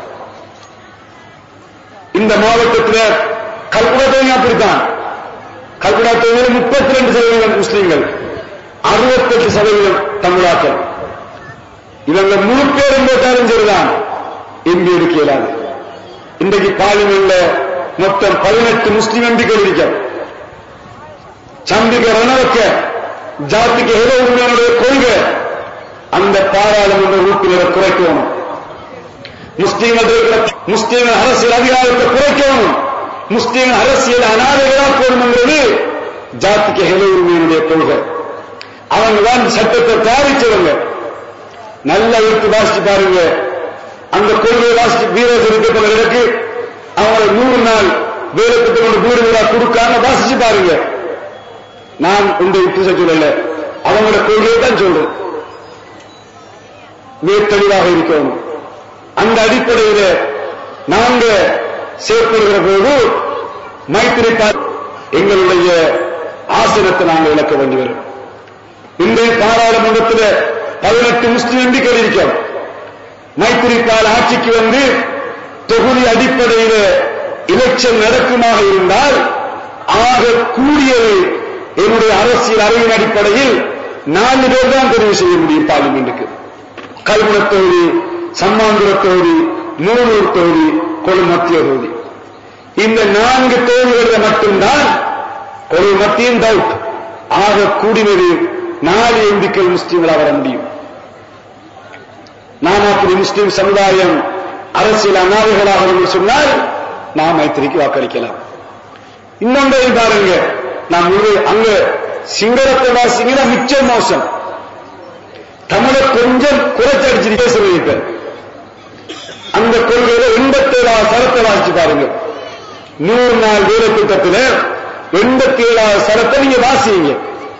இந்த மாவட்டத்தில் கல்குடா தொகுதி அப்படித்தான் கல்குடா தொகுதியில் முப்பத்தி ரெண்டு சதவீதம் முஸ்லீம்கள் அறுபத்தெட்டு சதவீதம் தமிழாக்கள் இவங்க முழு பேரும் போட்டாலும் சரிதான் எம்பி எடுக்க இயலாது இன்றைக்கு பார்லிமெண்ட்ல மொத்தம் பதினெட்டு முஸ்லீம் எம்பிக்கள் இருக்க சந்திக ரணவக்க ஜாதிக்கு ஏதோ உண்மையினுடைய கொள்கை அந்த பாராளுமன்ற உறுப்பினரை குறைக்கணும் முஸ்லீம்கள் இருக்கிற முஸ்லீம் அரசியல் அதிகாரத்தை குறைக்கணும் முஸ்லீம் அரசியல் அனாதைகளாக்கணுங்கிறது ஜாதிக்கு ஹெல உரிமையினுடைய கொள்கை அவங்க தான் சட்டத்தை தயாரிச்சவங்க நல்லா எடுத்து வாசிச்சு பாருங்க அந்த கொள்கையை வாசிச்சு வீரர் இருக்கப்பட்டவர்களுக்கு அவங்களை நூறு நாள் வேலை திட்டம் கொண்டு வீடு வீடா கொடுக்காம வாசிச்சு பாருங்க நான் உங்க விட்டு சொல்லல அவங்களோட கொள்கையை தான் சொல்றேன் மிக தெளிவாக இருக்கணும் அந்த அடிப்படையில் நாங்க செயற்படுகிற போது மைத்திரிப்பா எங்களுடைய ஆசனத்தை நாங்கள் இழக்க வேண்டி வரும் இன்றைய பாராளுமன்றத்தில் பதினெட்டு முஸ்லிம் எம்பிக்கள் இருக்கிறோம் மைத்திரிப்பால் ஆட்சிக்கு வந்து தொகுதி அடிப்படையில் எலெக்ஷன் நடக்குமாக இருந்தால் ஆக கூடியது என்னுடைய அரசியல் அறிவின் அடிப்படையில் நாலு பேர் தான் தெரிவு செய்ய முடியும் பார்லிமெண்ட்டுக்கு கல்முன தொகுதி சம்மாந்துர தொகுதி நூலூர் தொகுதி கொழு மத்திய தொகுதி இந்த நான்கு தொகுதிகளில் மட்டும்தான் ஒரு மத்தியும் டவுட் ஆக கூடினது நாலு எம்பிக்கள் முஸ்லீம்களா வர முடியும் நாம் அப்படி முஸ்லீம் சமுதாயம் அரசியல் அநாதைகளாக என்று சொன்னால் நாம் மைத்திரிக்கு வாக்களிக்கலாம் இன்னொன்றை பாருங்க நாம் முழு அங்க சிங்களத்தை வாசிங்கன்னா மிச்சம் மோசம் தமிழை கொஞ்சம் குறைச்சடிச்சு பேச வைப்பேன் அந்த கொள்கையில எண்பத்தி ஏழாவது சரத்தை வாசிச்சு பாருங்க நூறு நாள் வேலை திட்டத்தில் எண்பத்தி ஏழாவது சரத்தை நீங்க வாசிங்க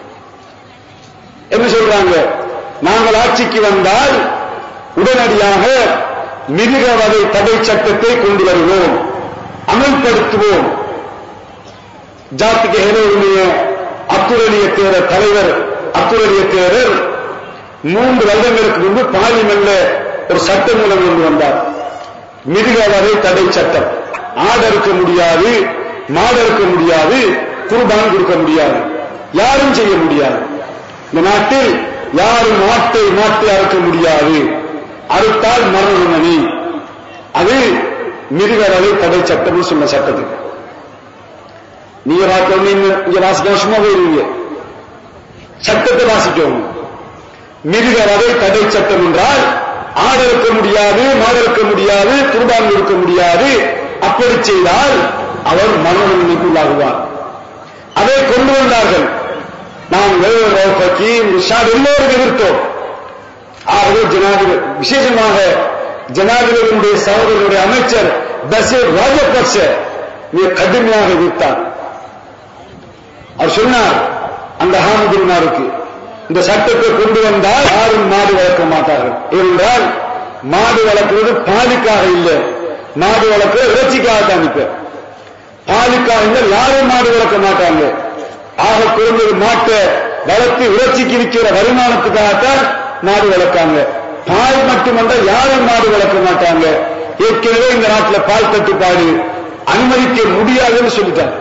என்ன சொல்றாங்க நாங்கள் ஆட்சிக்கு வந்தால் உடனடியாக மிருகவதை தடை சட்டத்தை கொண்டு வருவோம் அமல்படுத்துவோம் ஜாத்திக ஹெரோவுடைய அத்துரலிய தேரர் தலைவர் அத்துரலிய தேரர் மூன்று வருடங்களுக்கு முன்பு பார்லிமெண்ட்ல ஒரு சட்ட மூலம் கொண்டு வந்தார் மிருகவதை தடை சட்டம் ஆடு அறுக்க முடியாது மாடு அறுக்க முடியாது குர்பான் கொடுக்க முடியாது யாரும் செய்ய முடியாது இந்த நாட்டில் யாரும் மாட்டை மாட்டி அறுக்க முடியாது அறுத்தால் மரண தண்டனை அது மிருகரவை தடை சட்டம் சொன்ன சட்டத்துக்கு நீங்க பார்க்கணும் இங்க வாசிக்க சும்மா போயிருவீங்க சட்டத்தை வாசிக்கணும் மிருக வகை தடை சட்டம் என்றால் ஆடு இருக்க முடியாது மாடு இருக்க முடியாது குர்பான் இருக்க முடியாது அப்படி செய்தால் அவர் மனநன்மைக்குள்ளாகுவார் அதை கொண்டு வந்தார்கள் நாங்கள் ரவுஃபக்கீம் ரிஷாத் எல்லோரும் எதிர்த்தோம் ஆகவே ஜனாதிபதி விசேஷமாக ஜனாதிபதியினுடைய சகோதரனுடைய அமைச்சர் பசீர் ராஜபக்ச மிக கடுமையாக எதிர்த்தார் அவர் சொன்னார் அந்த ஹாமிதுன்னாருக்கு இந்த சட்டத்தை கொண்டு வந்தால் யாரும் மாடு வளர்க்க மாட்டார்கள் ஏனென்றால் மாடு வளர்க்கிறது பாலுக்காக இல்லை மாடு வளர்க்கிறது இறைச்சிக்காக தான் இப்ப பாலுக்காக இல்லை யாரும் மாடு வளர்க்க மாட்டாங்க ஆக குறைந்தது மாட்டை வளர்த்து இறைச்சிக்கு விற்கிற வருமானத்துக்காகத்தான் மாடு வளர்க்காங்க பால் மட்டுமல்ல யாரும் மாடு வளர்க்க மாட்டாங்க ஏற்கனவே இந்த நாட்டில் பால் தட்டுப்பாடு அனுமதிக்க முடியாதுன்னு சொல்லிட்டாங்க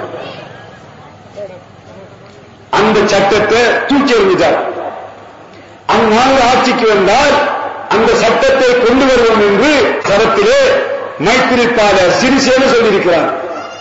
அந்த சட்டத்தை தூக்கி எறிஞ்சிட்டார் அந்நாள் ஆட்சிக்கு வந்தால் அந்த சட்டத்தை கொண்டு வருவோம் என்று சரத்திலே மைத்திரிப்பால சிறிசேன சொல்லியிருக்கிறார்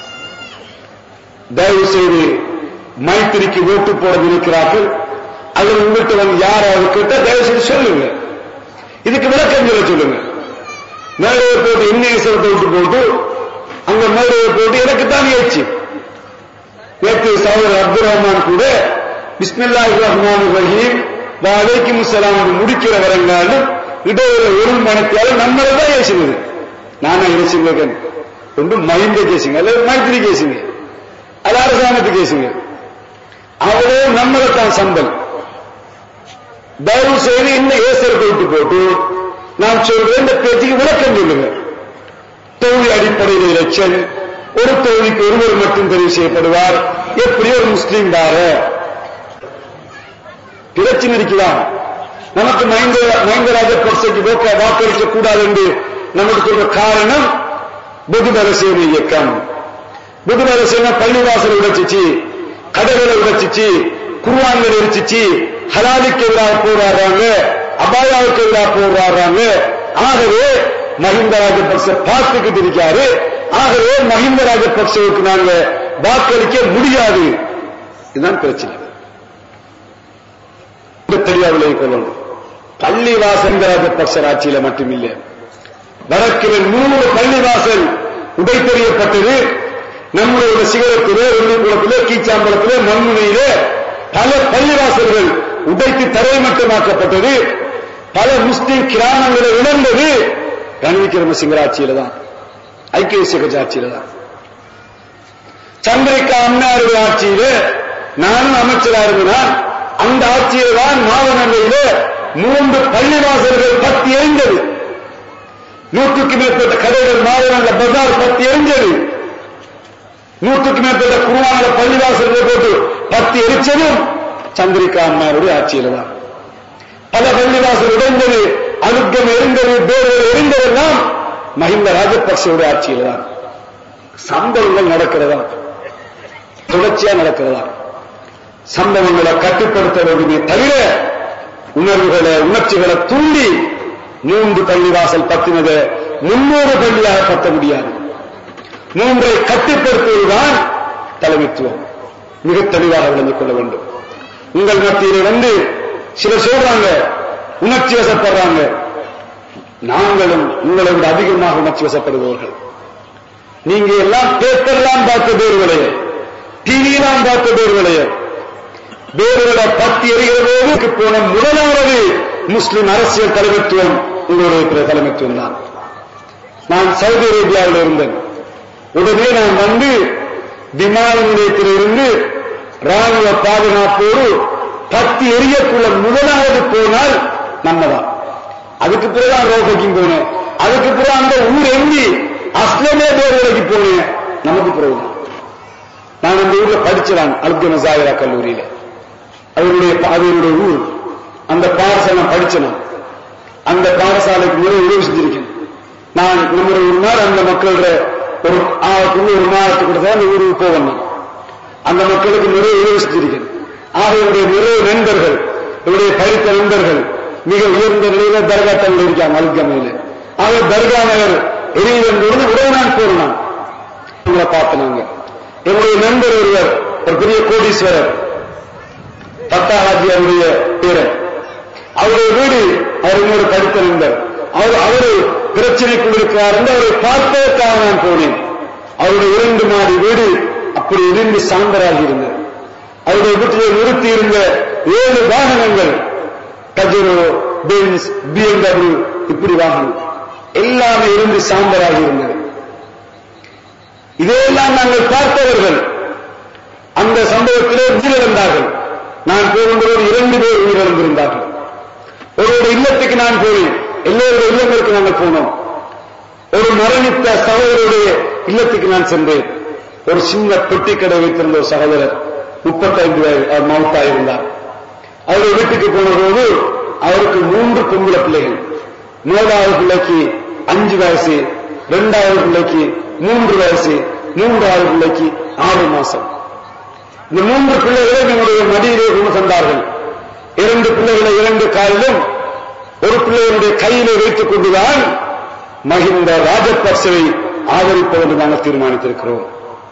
தயவு செய்து மைத்திரிக்கு ஓட்டு போட இருக்கிறார்கள் அதில் உங்கள்கிட்ட வந்து யாராவது கேட்ட தயவு செய்து சொல்லுங்க இதுக்கு விளக்கம் சொல்ல சொல்லுங்க மேடையை போட்டு இன்னேசரத்தை விட்டு போட்டு அங்க மேடையை போட்டு எனக்கு தான் ஏச்சு நேற்று சகோதரர் அப்துல் ரஹ்மான் கூட பிஸ்மில்லாஹி ரஹ்மான் ரஹீம் வாழைக்கும் சலாம் முடிக்கிற வரங்காலும் இடையில ஒரு மனத்தியால நம்மளை தான் ஏசுவது நானா ஏசுங்க ஒன்று மைந்த கேசுங்க அல்லது மைத்திரி கேசுங்க அது அரசாங்கத்து கேசுங்க அவரே நம்மளை தான் சம்பல் தயவு செய்து இந்த ஏசர் விட்டு போட்டு நான் சொல்றேன் இந்த பேச்சுக்கு விளக்கம் சொல்லுங்க தொழில் அடிப்படையில் எலெக்ஷன் ஒரு தொகுதிக்கு ஒருவர் மட்டும் தெரிவு செய்யப்படுவார் எப்படி ஒரு முஸ்லீம் தார பிரச்சனை இருக்கலாம் நமக்கு மஹிந்த மஹிந்த ராஜபக்சேக்கு போக்க வாக்களிக்க கூடாது என்று நமக்கு சொல்ற காரணம் புதுமரசேன இயக்கம் புதுமரசேன பள்ளிவாசல் உடைச்சிச்சு கடைகளை உடைச்சிச்சு குருவான்கள் எரிச்சிச்சு ஹலாலுக்கு எதிராக போராடுறாங்க அபாயாவுக்கு எதிராக போராடுறாங்க ஆகவே மஹிந்த ராஜபக்ச பார்த்துக்கிட்டு இருக்காரு ஆகவே மஹிந்த ராஜபக்சவுக்கு நாங்க வாக்களிக்க முடியாது இதுதான் பிரச்சனை தெளிவாக கொள்ளணும் பள்ளிவாசல் ராஜபக்ச ஆட்சியில மட்டுமில்லை வடக்கில் நூறு பள்ளிவாசல் உடைத்தெறியப்பட்டது நம்முடைய சிகரத்திலே வெள்ளிக்குளத்திலே கீச்சாம்பலத்திலே மண்முனையிலே பல பள்ளிவாசல்கள் உடைத்து தரைமட்டமாக்கப்பட்டது பல முஸ்லிம் கிராமங்களை இழந்தது ரணில் விக்ரமசிங்கர் ஆட்சியில தான் ஐக்கிய கட்சி ஆட்சியில தான் சந்திரிகா அம்மையாருடைய ஆட்சியில நானும் அமைச்சரா இருந்தனால் அந்த ஆட்சியில தான் மாவனங்கையில மூன்று பள்ளிவாசல்கள் பத்தி எரிந்தது நூற்றுக்கு மேற்பட்ட கடைகள் மாவனங்க பஜார் பத்தி எரிஞ்சது நூற்றுக்கு மேற்பட்ட குருவான பள்ளிவாசல்கள் போட்டு பத்தி எரிச்சதும் சந்திரிகா அம்மையாருடைய ஆட்சியில தான் பல பள்ளிவாசல் உடைந்தது அழுக்கம் எரிந்தது பேர்கள் எரிந்ததெல்லாம் மஹிந்த ராஜபக்சேவுடைய ஆட்சியில தான் சம்பவங்கள் நடக்கிறதா தொடர்ச்சியா நடக்கிறதா சம்பவங்களை கட்டுப்படுத்த வேண்டுமே தவிர உணர்வுகளை உணர்ச்சிகளை தூண்டி மூன்று பள்ளிவாசல் பத்தினதை முன்னூறு பள்ளியாக பத்த முடியாது மூன்றை கட்டுப்படுத்துவதுதான் தலைமைத்துவம் மிக தெளிவாக விளங்கிக் கொள்ள வேண்டும் உங்கள் மத்தியிலே வந்து சிலர் சொல்றாங்க உணர்ச்சி வசப்படுறாங்க நாங்களும் உங்களை விட அதிகமாக உணர்ச்சி வசப்படுபவர்கள் நீங்க எல்லாம் பேப்பர்லாம் பார்த்த பேர்களே டிவியெல்லாம் பார்த்த பேர்களே பேர்களை பத்தி எறிகிற போது போன முதலாவது முஸ்லிம் அரசியல் தலைமைத்துவம் உங்களுடைய தலைமைத்துவம் தான் நான் சவுதி அரேபியாவில் இருந்தேன் உடனே நான் வந்து விமான நிலையத்தில் இருந்து ராணுவ பாதுகாப்போடு பத்தி எரியக்குள்ள முதலாவது போனால் நம்ம தான் அதுக்கு பிறகு ரோபைக்கும் போனேன் அதுக்கு பிறகு அந்த ஊர் எங்கி அஸ்லமே பேர் விலைக்கு போனேன் நமக்கு பிறகு நான் அந்த ஊர்ல படிச்சான் அல்கு மசாயிரா கல்லூரியில அவருடைய அவருடைய ஊர் அந்த பாடசாலை படிச்சேன் அந்த பாடசாலைக்கு நிறைய உதவி செஞ்சிருக்கேன் நான் நம்முடைய ஒரு நாள் அந்த மக்களோட ஒரு ஆளுக்குள்ள ஒரு மாதத்துக்கு கூட தான் அந்த ஊருக்கு போவேன் அந்த மக்களுக்கு நிறைய உதவி செஞ்சிருக்கேன் ஆக என்னுடைய நிறைய நண்பர்கள் என்னுடைய படித்த நண்பர்கள் மிக உயர்ந்த நிலையில தர்கா தமிழ் இருக்காங்க அல்கமையில ஆக தர்கா நகர் எரியுதன் பொழுது உடனே நான் போனான் உங்களை பார்த்தனாங்க என்னுடைய நண்பர் ஒருவர் ஒரு பெரிய கோடீஸ்வரர் பத்தாஹாஜி அவருடைய பேரன் அவருடைய வீடு அவர் என்னோட படித்த நண்பர் அவர் அவரு பிரச்சனைக்குள் இருக்கிறார் என்று அவரை பார்ப்பதற்காக நான் போனேன் அவருடைய இரண்டு மாடி வீடு அப்படி இருந்து சாந்தராகி இருந்தது அவருடைய வீட்டிலே நிறுத்தி இருந்த ஏழு வாகனங்கள் கஜரோ பென்ஸ் பிஎம்டபிள்யூ இப்படி வாகனம் எல்லாமே இருந்து சாந்தராகி இருந்தது இதையெல்லாம் நாங்கள் பார்த்தவர்கள் அந்த சம்பவத்திலே உயிரிழந்தார்கள் நான் போகும்போது இரண்டு பேர் உயிரிழந்திருந்தார்கள் ஒருவருடைய இல்லத்துக்கு நான் போனேன் எல்லோருடைய இல்லங்களுக்கு நாங்கள் போனோம் ஒரு மரணித்த சகோதரருடைய இல்லத்துக்கு நான் சென்றேன் ஒரு சின்ன பெட்டி கடை வைத்திருந்த ஒரு சகோதரர் முப்பத்தைந்து வயது மவுத்தா இருந்தார் அவருடைய வீட்டுக்கு போனபோது அவருக்கு மூன்று பொம்பளை பிள்ளைகள் முதலாவது பிள்ளைக்கு அஞ்சு வயசு இரண்டாவது பிள்ளைக்கு மூன்று வயசு மூன்றாவது பிள்ளைக்கு ஆறு மாசம் இந்த மூன்று பிள்ளைகளை நம்முடைய மடியிலே கொண்டு சென்றார்கள் இரண்டு பிள்ளைகளை இரண்டு காலிலும் ஒரு பிள்ளைகளுடைய கையிலே வைத்துக் கொண்டுதான் மகிந்த ராஜபக்சவை ஆதரிப்பது என்று நாங்கள் தீர்மானித்திருக்கிறோம்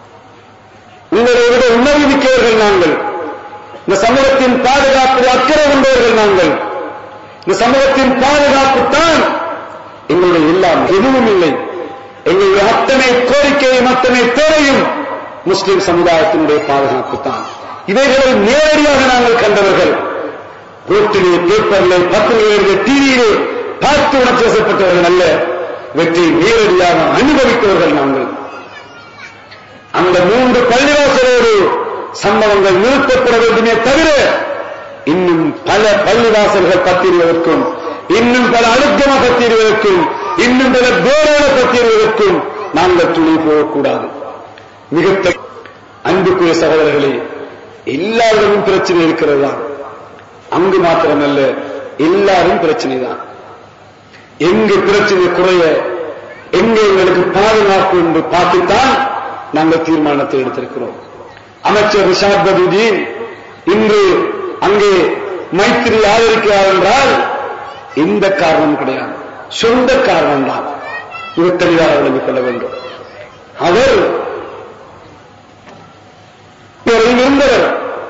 உங்களை விட உணர்வு மிக்கவர்கள் நாங்கள் இந்த சமூகத்தின் பாதுகாப்பு அக்கறை கொண்டவர்கள் நாங்கள் இந்த சமூகத்தின் பாதுகாப்பு தான் எங்களுடைய எல்லாம் எதுவும் இல்லை எங்களுடைய அத்தனை கோரிக்கையும் அத்தனை தேவையும் முஸ்லிம் சமுதாயத்தினுடைய பாதுகாப்பு தான் இவைகளை நேரடியாக நாங்கள் கண்டவர்கள் ரோட்டிலே பேப்பர்ல பத்திரிகைகளிலே டிவியிலே பார்த்து உணர்ச்சி வசப்பட்டவர்கள் அல்ல இவற்றை நேரடியாக அனுபவித்தவர்கள் நாங்கள் அந்த மூன்று பள்ளிவாசலோடு சம்பவங்கள் நிறுத்தப்பட வேண்டுமே தவிர இன்னும் பல பள்ளிவாசல்கள் பத்திரிவதற்கும் இன்னும் பல அழுத்தம பத்திரிவதற்கும் இன்னும் பல பேரோட பத்திரிவதற்கும் நாங்கள் துணை போகக்கூடாது மிக அன்புக்குரிய சகோதரர்களே எல்லாரிடமும் பிரச்சனை இருக்கிறது தான் அங்கு மாத்திரமல்ல எல்லாரும் பிரச்சனை தான் எங்கு பிரச்சனை குறைய எங்கே எங்களுக்கு பாதுகாப்பு என்று பார்த்துத்தான் நாங்கள் தீர்மானத்தை எடுத்திருக்கிறோம் அமைச்சர் ரிஷாத் பதுதீன் இன்று அங்கே மைத்திரி ஆதரிக்கிறார் என்றால் எந்த காரணம் கிடையாது சொந்த காரணம் தான் இது தெளிவாக விளங்கிக் கொள்ள வேண்டும் அவர் இருந்தவர்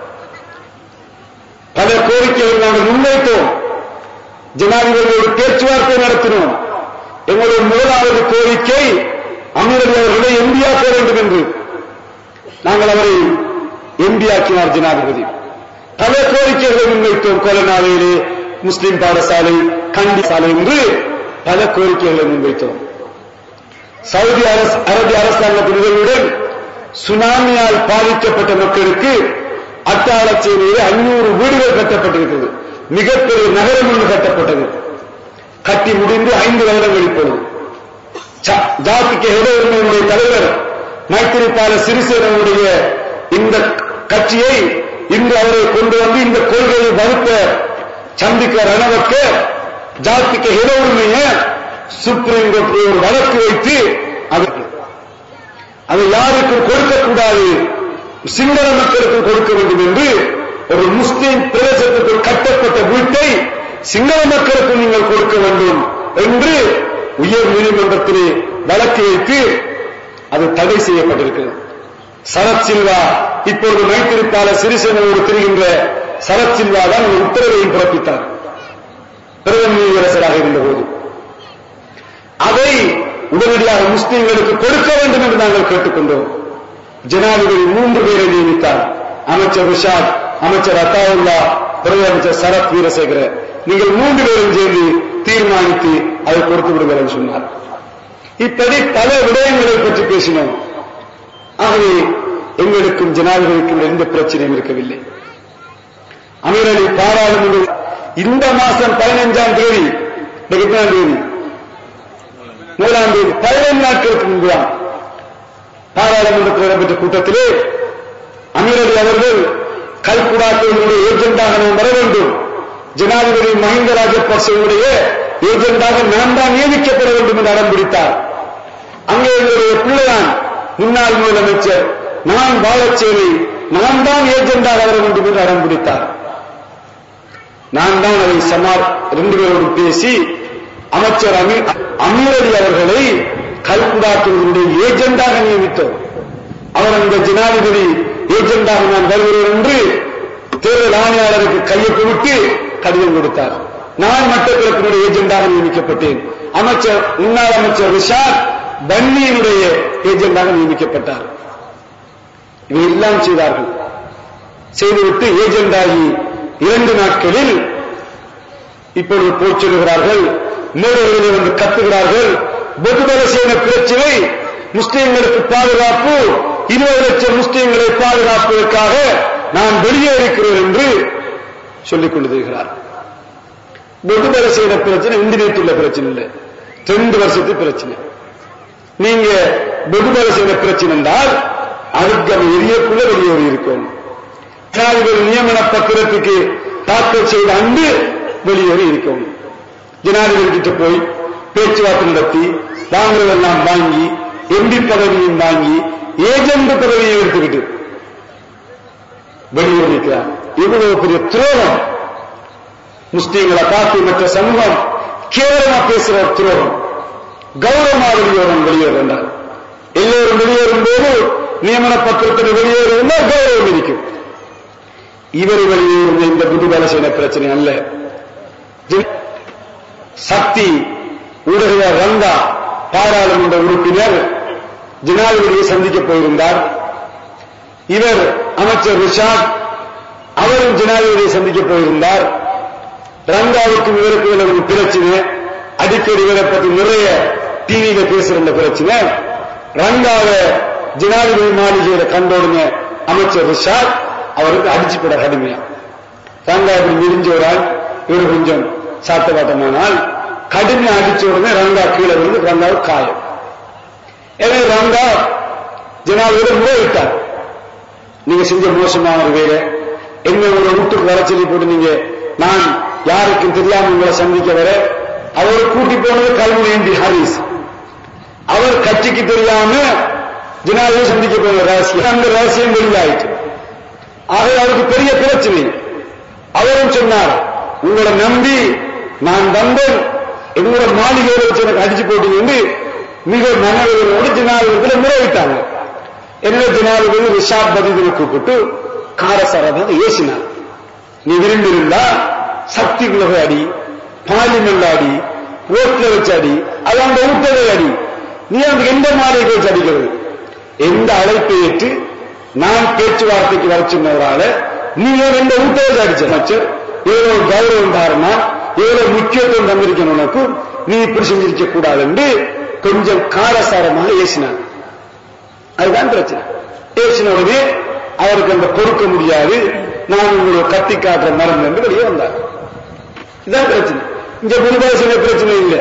பல கோரிக்கைகள் நாங்கள் முன்வைத்தோம் ஜனாதிபதியோடு பேச்சுவார்த்தை நடத்தினோம் எங்களுடைய முதலாவது கோரிக்கை அமீரதி அவர்களை எம்பியாக்க வேண்டும் என்று நாங்கள் அவரை எம்பியாக்கினார் ஜனாதிபதி பல கோரிக்கைகளை முன்வைத்தோம் கொலநாளையிலே முஸ்லிம் பாடசாலை கண்டி சாலை என்று பல கோரிக்கைகளை முன்வைத்தோம் சவுதி அரபி அரசாங்கத்தின் உதவியுடன் சுனாமியால் பாதிக்கப்பட்ட மக்களுக்கு அட்டாளச்சேரியிலே ஐநூறு வீடுகள் கட்டப்பட்டிருக்கிறது மிகப்பெரிய நகரம் ஒன்று கட்டப்பட்டது கட்டி முடிந்து ஐந்து வருடங்கள் இப்பொழுது ஜாதிக்கு ஹெடோருடைய தலைவர் மைத்திரிபால சிறிசேனனுடைய இந்த கட்சியை இன்று அவரை கொண்டு வந்து இந்த கொள்கையை வகுத்த சந்திக்க ரணவக்க ஜாதிக்கு ஹெடோருமைய சுப்ரீம் கோர்ட்டில் ஒரு வழக்கு வைத்து அதற்கு அதை யாருக்கும் கொடுக்கக்கூடாது சிங்கள மக்களுக்கு கொடுக்க வேண்டும் என்று ஒரு முஸ்லிம் பிரதேசத்துக்கு கட்டப்பட்ட வீட்டை சிங்கள மக்களுக்கு நீங்கள் கொடுக்க வேண்டும் என்று உயர் நீதிமன்றத்திலே வழக்கு வைத்து அது தடை செய்யப்பட்டிருக்கிறது சரத் சில்வா இப்பொழுது மைத்திருப்பாள சிறிசேனோடு திரிகின்ற சரத் சில்வா தான் ஒரு உத்தரவையும் பிறப்பித்தார் பிரதம நீதியரசராக இருந்தபோது அதை உடனடியாக முஸ்லிம்களுக்கு கொடுக்க வேண்டும் என்று நாங்கள் கேட்டுக்கொண்டோம் ஜனாதிபதி மூன்று பேரை நியமித்தார் அமைச்சர் ரிஷாத் அமைச்சர் அத்தாவுல்லா பிரதம அமைச்சர் சரத் வீரசேகர நீங்கள் மூன்று பேரும் சேர்ந்து தீர்மானித்து அதை கொடுத்து விடுங்கள் என்று சொன்னார் இப்படி பல விடயங்களை பற்றி பேசினோம் ஆகவே எங்களுக்கும் ஜனாதிபதிக்கும் எந்த பிரச்சனையும் இருக்கவில்லை அமீரலி பாராளுமன்ற இந்த மாசம் பதினைஞ்சாம் தேதி எத்தனாம் தேதி மூணாம் தேதி பதினைந்து நாட்களுக்கு முன்புதான் பாராளுமன்றத்தில் இடம்பெற்ற கூட்டத்திலே அமீரலி அவர்கள் கல்குடாக்களுடைய ஏஜெண்டாக நாம் வர வேண்டும் ஜனாதிபதி மஹிந்த ராஜபக்சேவுடைய ஏஜெண்டாக நான் தான் நியமிக்கப்பட வேண்டும் என்று அடம் பிடித்தார் அங்கே எங்களுடைய பிள்ளையான் முன்னாள் முதலமைச்சர் நான் வாழச்சேரி நான் தான் ஏஜெண்டாக வர வேண்டும் என்று அடம் பிடித்தார் நான் தான் அதை சமார் ரெண்டு பேரோடு பேசி அமைச்சர் அமீர் அமீரலி அவர்களை கல்குடாக்குவதனுடைய ஏஜெண்டாக நியமித்தோம் அவர் அந்த ஜனாதிபதி ஏஜெண்டாக நான் வருகிறேன் என்று தேர்தல் ஆணையாளருக்கு கையொப்பி விட்டு கடிதம் கொடுத்தார் நான் மட்டக்களப்பினுடைய ஏஜெண்டாக நியமிக்கப்பட்டேன் அமைச்சர் முன்னாள் அமைச்சர் ரிஷாத் பன்னியினுடைய ஏஜெண்டாக நியமிக்கப்பட்டார் இவை எல்லாம் செய்தார்கள் செய்துவிட்டு ஏஜெண்டாகி இரண்டு நாட்களில் இப்பொழுது போய் சொல்லுகிறார்கள் மேடைகளில் வந்து கத்துகிறார்கள் பொதுபல சேன பிரச்சனை முஸ்லிம்களுக்கு பாதுகாப்பு இருபது லட்சம் முஸ்லிம்களை பாதுகாப்பதற்காக நான் வெளியே இருக்கிறேன் என்று சொல்லிக் கொண்டு வருகிறார் பொதுபல சேன பிரச்சனை இந்த நேற்றுள்ள பிரச்சனை இல்லை ரெண்டு வருஷத்து பிரச்சனை நீங்க பொதுபல சேன பிரச்சனை என்றால் அதுக்கு அந்த எரியக்குள்ள வெளியேறி இருக்கும் ஜனாதிபதி நியமன பத்திரத்துக்கு தாக்கல் செய்த அன்று வெளியேறி இருக்கும் ஜனாதிபதி கிட்ட போய் பேச்சுவார்த்தை நடத்தி வாங்குறதெல்லாம் வாங்கி எம்பி பதவியும் வாங்கி ஏஜென்ட் பதவியை எடுத்துக்கிட்டு வெளியேறி இருக்கிறார் இவ்வளவு பெரிய துரோகம் முஸ்லீம்களை பார்த்து மற்ற சமூகம் கேவலமா பேசுற துரோகம் கௌரவமா வெளியேறும் வெளியேறுகின்றார் எல்லோரும் வெளியேறும் போது நியமன பத்திரத்தில் வெளியேறுவதால் கௌரவம் இருக்கும் இவர் வெளியேறும் இந்த புதுபல சேன பிரச்சனை அல்ல சக்தி ஊடக ரங்கா பாராளுமன்ற உறுப்பினர் ஜனாதிபதியை சந்திக்க போயிருந்தார் இவர் அமைச்சர் ரிஷாத் அவரும் ஜனாதிபதியை சந்திக்க போயிருந்தார் ரங்காவுக்கும் இவருக்கு ஒரு பிரச்சனை அடிக்கடி இவரை பத்தி நிறைய டிவியில பேசுற பிரச்சனை ரங்காவ ஜனாதிபதி மாளிகையில கண்டோடுங்க அமைச்சர் ரிஷாத் அவருக்கு அடிச்சு போட கடுமையா ரங்கா இப்படி மிரிஞ்ச ஒரு ஆள் இவர் கொஞ்சம் சாத்தவாட்டமானால் கடுமையா அடிச்ச உடனே ரங்கா கீழே விழுந்து ரங்காவுக்கு காயம் எனவே ரங்கா ஜனாதிபதி முறையிட்டார் நீங்க செஞ்ச மோசமான ஒரு வேலை என்ன ஒரு வீட்டுக்கு வர சொல்லி போட்டு நீங்க நான் யாருக்கும் தெரியாம உங்களை சந்திக்க வர அவரை கூட்டி போனது கல்முனை ஹாரிஸ் அவர் கட்சிக்கு தெரியாம ஜனாதிபதி சந்திக்க போன ரகசியம் அந்த ரகசியம் வெளியாயிற்று ஆக அவருக்கு பெரிய பிரச்சனை அவரும் சொன்னார் உங்களை நம்பி நான் வந்தேன் என்னோட மாளிகையோட வச்சு எனக்கு அடிச்சு போட்டீங்க என்று மிக மனவேதனோடு ஜனாதிபதியில் முறையிட்டாங்க என்ன ஜனாதிபதி ரிஷாத் பதிதினை கூப்பிட்டு காரசாரமாக ஏசினார் நீ விரும்பியிருந்தா சக்தி குலக அடி பாலிமல்ல அடி ஓட்டுல வச்சு அடி அது அந்த ஊட்டலை அடி நீ அந்த எந்த மாளிகை வச்சு அடிக்கிறது எந்த அழைப்பை ஏற்று நான் பேச்சுவார்த்தைக்கு வர சொன்னவரால நீங்க ரெண்டு ஊட்டலை அடிச்ச அமைச்சர் எவ்வளவு கௌரவம் தாரமா எவ்வளவு முக்கியத்துவம் தந்திருக்கணும் உனக்கு நீ இப்படி செஞ்சிருக்க கூடாது என்று கொஞ்சம் காரசாரமாக ஏசினார் அதுதான் பிரச்சனை பேசின உடனே அவருக்கு அந்த பொறுக்க முடியாது நான் உங்களை கத்தி காட்டுற மரம் என்று வெளியே வந்தார் இதான் பிரச்சனை இந்த குருபாசன பிரச்சனை இல்லை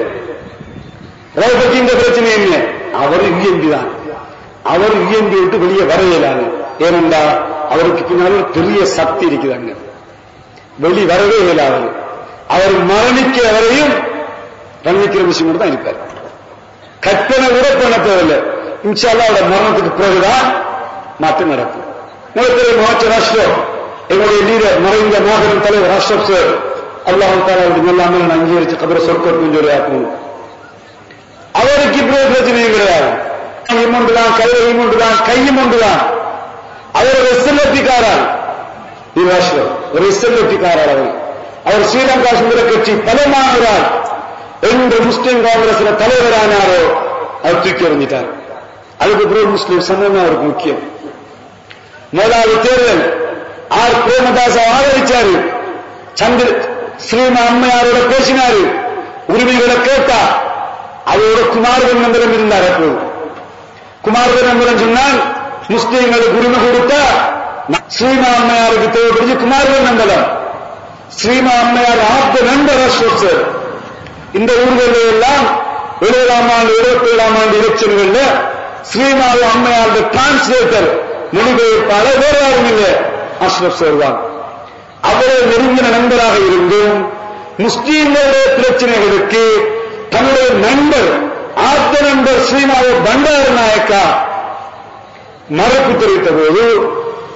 ரவுபதி இந்த பிரச்சனை இல்லை அவர் இயம்பி தான் அவர் இயம்பி விட்டு வெளியே வர இயலாது ஏனென்றால் அவருக்கு பின்னால் ஒரு பெரிய சக்தி இருக்குதாங்க வெளி வரவே இயலாது அவர் மரணிக்கிற வரையும் ரன்விக்கிற விஷயம் தான் இருப்பார் கற்பனை கூட பண்ண தேவையில்லை இன்ஷால்லா அவரோட மரணத்துக்கு பிறகுதான் மாற்றம் நடக்கும் நேரத்தில் மகாச்ச ராஷ்டிரம் எங்களுடைய லீடர் மறைந்த மாபெரும் தலைவர் ராஷ்டிரம் சார் அல்லாஹ் தாலாவுடைய நல்லாமல் நான் அங்கீகரிச்சு கபர சொற்கொடுக்கும் சொல்லி ஆக்கணும் அவருக்கு இப்படி பிரச்சனையும் கிடையாது இம்மொண்டு தான் கையில் இம்மொண்டு தான் கையும் ஒன்று தான் அவர் ஒரு எஸ்எல்எப்பிக்காரர் ராஷ்டிரம் ஒரு எஸ்எல்எப்பிக்காரர் அவர் அவர் ஸ்ரீலங்கா சுந்தர கட்சி பலமாகிறார் எந்த முஸ்லிம் காங்கிரஸ்ல தலைவரானாரோ அவர் தூக்கி எறிஞ்சிட்டார் அதுக்கு பிறகு முஸ்லிம் சமூகம் அவருக்கு முக்கியம் முதலாவது தேர்தல் ஆர் பிரேமதாஸ் ஆதரிச்சாரு சந்திர ஸ்ரீமா அம்மையாரோட பேசினாரு உரிமைகளை கேட்டா அவரோட குமாரவன் நம்பரம் இருந்தார் அப்போது குமாரவன் நம்பரம் சொன்னால் முஸ்லீம்களுக்கு உரிமை கொடுத்தா ஸ்ரீமா அம்மையாருக்கு தேவைப்படுது குமாரவன் நம்பலம் ஸ்ரீமா அம்மையார் ஆப்த நண்பர் அசோக் சார் இந்த ஊர்களில் எல்லாம் எழுபதாம் ஆண்டு இருபத்தி ஏழாம் ஆண்டு எலெக்ஷன்கள்ல ஸ்ரீமாவு அம்மையாருடைய டிரான்ஸ்லேட்டர் மொழிபெயர்ப்பாளர் வேறு யாரும் இல்லை அஷ்ரப் சார் தான் அவரே நெருங்கின நண்பராக இருந்தும் முஸ்லீம்களுடைய பிரச்சனைகளுக்கு தன்னுடைய நண்பர் ஆத்த நண்பர் ஸ்ரீமாவு பண்டார நாயக்கா மறுப்பு தெரிவித்த போது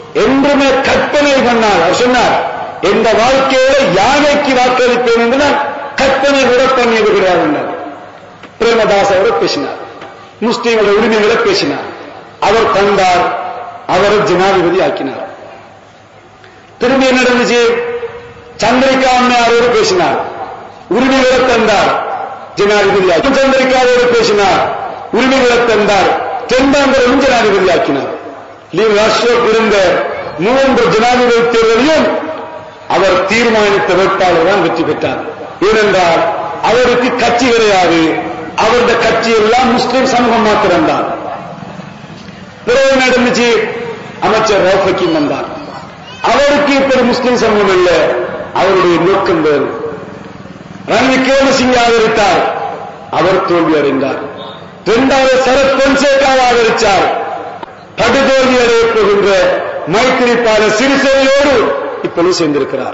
என்றுமே கற்பனை பண்ணார் அவர் சொன்னார் எந்த வாழ்க்கையில யானைக்கு வாக்களிப்பேன் என்று நான் கற்பனை கூட பண்ணியது கிடையாது என்றார் பிரேமதாஸ் அவர் பேசினார் முஸ்லீம்களோட உரிமைகளை பேசினார் அவர் தந்தார் அவரை ஜனாதிபதி ஆக்கினார் திரும்பி என்ன நடந்துச்சு சந்திரிகா அம்மையாரோடு பேசினார் உரிமைகளை தந்தார் ஜனாதிபதி ஆக்கி சந்திரிகாவோடு பேசினார் உரிமைகளை தந்தார் தென்பாந்தரும் ஜனாதிபதி ஆக்கினார் லீவ் அசோக் இருந்த மூன்று ஜனாதிபதி தேர்தலையும் அவர் தீர்மானித்த வேட்பாளர் தான் வெற்றி பெற்றார் ஏனென்றால் அவருக்கு கட்சி கிடையாது அவருடைய கட்சி எல்லாம் முஸ்லிம் சமூகம் மாத்திரம்தான் பிறகு நடந்துச்சு அமைச்சர் ரவுஃபக்கிம் வந்தார் அவருக்கு இப்படி முஸ்லிம் சமூகம் இல்ல அவருடைய நோக்கம் வேறு ரணிகேடு சிங் ஆதரித்தார் அவர் தோல்வி அடைந்தார் இரண்டாவது சரத் பொன்சேகாவை ஆதரித்தார் படுதோல்வி அடைய போகின்ற மைத்திரிபால சிறிசேனையோடு இப்பொழுது சேர்ந்திருக்கிறார்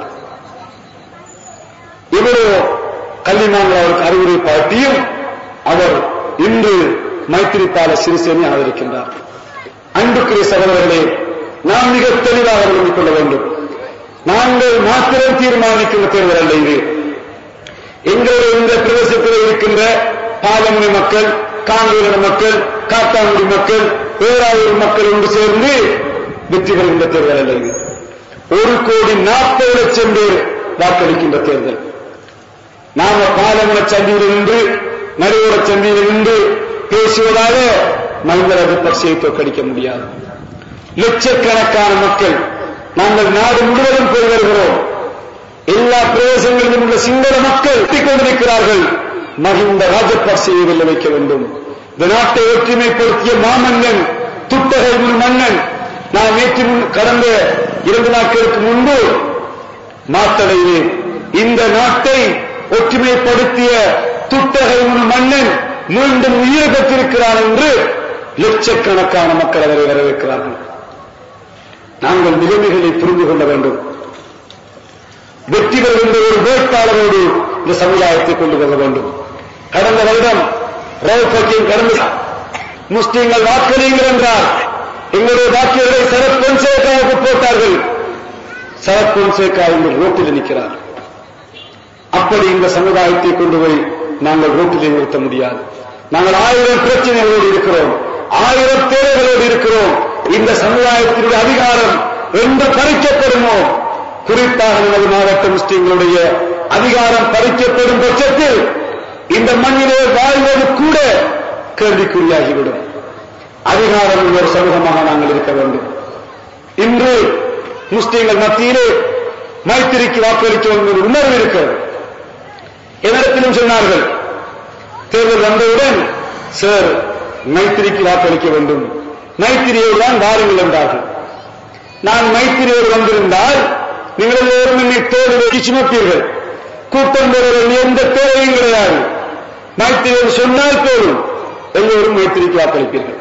இவரோ கல்விமான்கள் அவருக்கு அறிவுரை பாட்டியும் அவர் இன்று மைத்திரிபால சிறிசேனை ஆதரிக்கின்றார் அன்புக்குரிய சகோதரர்களே நாம் மிக தெளிவாக விளங்கிக் கொள்ள வேண்டும் நாங்கள் மாத்திரம் தீர்மானிக்கின்ற தேர்தல் அல்ல இது எங்களுடைய இந்த பிரதேசத்தில் இருக்கின்ற பாலமுனை மக்கள் காங்கேரின மக்கள் காத்தாங்குடி மக்கள் பேராவூர் மக்கள் ஒன்று சேர்ந்து வெற்றி பெறுகின்ற தேர்தல் அல்ல இது ஒரு கோடி நாற்பது லட்சம் பேர் வாக்களிக்கின்ற தேர்தல் நாம பாலமுன சந்தியில் நின்று நடுவோட சந்தியில் நின்று பேசுவதாக மனித ராஜபக்சேயை தோற்கடிக்க முடியாது லட்சக்கணக்கான மக்கள் நாங்கள் நாடு முழுவதும் பெறு வருகிறோம் எல்லா பிரதேசங்களிலும் உள்ள சிங்கள மக்கள் கொண்டிருக்கிறார்கள் மகிந்த ராஜபக்சேயை வெல்ல வைக்க வேண்டும் இந்த நாட்டை ஒற்றுமைப்படுத்திய மாமன்னன் துட்டகை மன்னன் நான் நேற்று முன் கடந்த இரண்டு நாட்களுக்கு முன்பு மாத்தடையே இந்த நாட்டை ஒற்றுமைப்படுத்திய துட்டகை மன்னன் மீண்டும் உயிர் பெற்றிருக்கிறார் என்று லட்சக்கணக்கான மக்கள் அவரை வரவேற்கிறார்கள் நாங்கள் நிலைமைகளை புரிந்து கொள்ள வேண்டும் வெற்றி பெறுகின்ற ஒரு வேட்பாளரோடு இந்த சமுதாயத்தை கொண்டு வர வேண்டும் கடந்த வருடம் ரவுபக்கியம் கடந்த முஸ்லீம்கள் வாக்களியுங்கள் என்றார் எங்களுடைய வாக்கியங்களை சரத் பொன்சேகாவுக்கு போட்டார்கள் சரத் பொன்சேகா இன்று ரோட்டில் நிற்கிறார் அப்படி இந்த சமுதாயத்தை கொண்டு போய் நாங்கள் ரோட்டிலே நிறுத்த முடியாது நாங்கள் ஆயிரம் பிரச்சனைகளோடு இருக்கிறோம் ஆயிரம் தேவைகளோடு இருக்கிறோம் இந்த சமுதாயத்தினுடைய அதிகாரம் என்று பறிக்கப்படுமோ குறிப்பாக நமது மாவட்ட முஸ்லிம்களுடைய அதிகாரம் பறிக்கப்படும் பட்சத்தில் இந்த மண்ணிலே வாழ்வது கூட கேள்விக்குறியாகிவிடும் அதிகாரம் உள்ள ஒரு சமூகமாக நாங்கள் இருக்க வேண்டும் இன்று முஸ்லிம்கள் மத்தியிலே மைத்திரிக்கு வாக்களிக்க வேண்டும் என்ற உணர்வு இருக்கிறது என்னிடத்திலும் சொன்னார்கள் தேர்தல் வந்தவுடன் சார் மைத்திரிக்கு வாக்களிக்க வேண்டும் மைத்திரியோடு தான் வாருங்கள் என்றார்கள் நான் மைத்திரியோடு வந்திருந்தால் நீங்கள் எல்லோரும் என்னை தேர்தலை சுமப்பீர்கள் கூட்டம் போடுவதில் எந்த தேவையும் கிடையாது மைத்திரியோடு சொன்னால் போதும் எல்லோரும் மைத்திரிக்கு வாக்களிப்பீர்கள்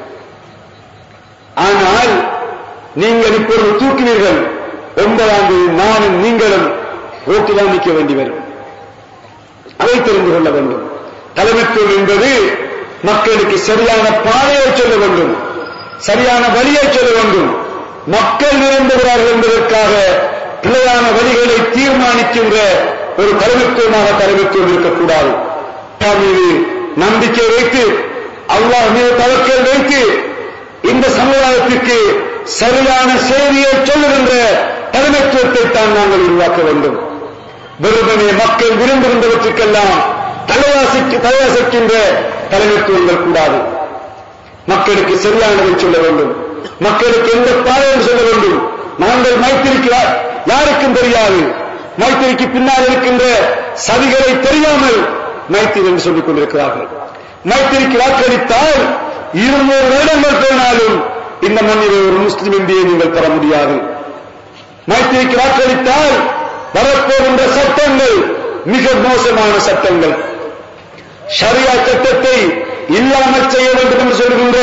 ஆனால் நீங்கள் இப்பொழுது தூக்கினீர்கள் ஒன்பதாம் தேதி நானும் நீங்களும் ரோட்டில் நிற்க வேண்டி வரும் அதை தெரிந்து கொள்ள வேண்டும் தலைமைத்துவம் என்பது மக்களுக்கு சரியான பாதையை சொல்ல வேண்டும் சரியான வழியை சொல்ல வேண்டும் மக்கள் விரும்புகிறார்கள் என்பதற்காக பிழையான வழிகளை தீர்மானிக்கின்ற ஒரு தலைமைத்துவமாக தலைமைத்துவம் இருக்கக்கூடாது அல்லாஹ் மீது நம்பிக்கை வைத்து அல்லாஹ் மீது தவக்கல் வைத்து இந்த சமுதாயத்திற்கு சரியான செய்தியை சொல்லுகின்ற தலைமைத்துவத்தை தான் நாங்கள் உருவாக்க வேண்டும் வெறுமனே மக்கள் விரும்புகின்றவற்றுக்கெல்லாம் தலைவாசிக்கு தலைவாசிக்கின்ற தலைமைத்துவங்கள் கூடாது மக்களுக்கு சரியானதை சொல்ல வேண்டும் மக்களுக்கு எந்த பாதையை சொல்ல வேண்டும் நாங்கள் மைத்திரிக்கு யாருக்கும் தெரியாது மைத்திரிக்கு பின்னால் இருக்கின்ற சதிகளை தெரியாமல் மைத்திரி என்று சொல்லிக் கொண்டிருக்கிறார்கள் மைத்திரிக்கு வாக்களித்தால் இருநூறு வருடங்கள் போனாலும் இந்த மண்ணிலே ஒரு முஸ்லிம் இந்தியை நீங்கள் பெற முடியாது மைத்திரிக்கு வாக்களித்தால் வரப்போகின்ற சட்டங்கள் மிக மோசமான சட்டங்கள் ஷரியா சட்டத்தை இல்லாமல் செய்ய வேண்டும் என்று சொல்கின்ற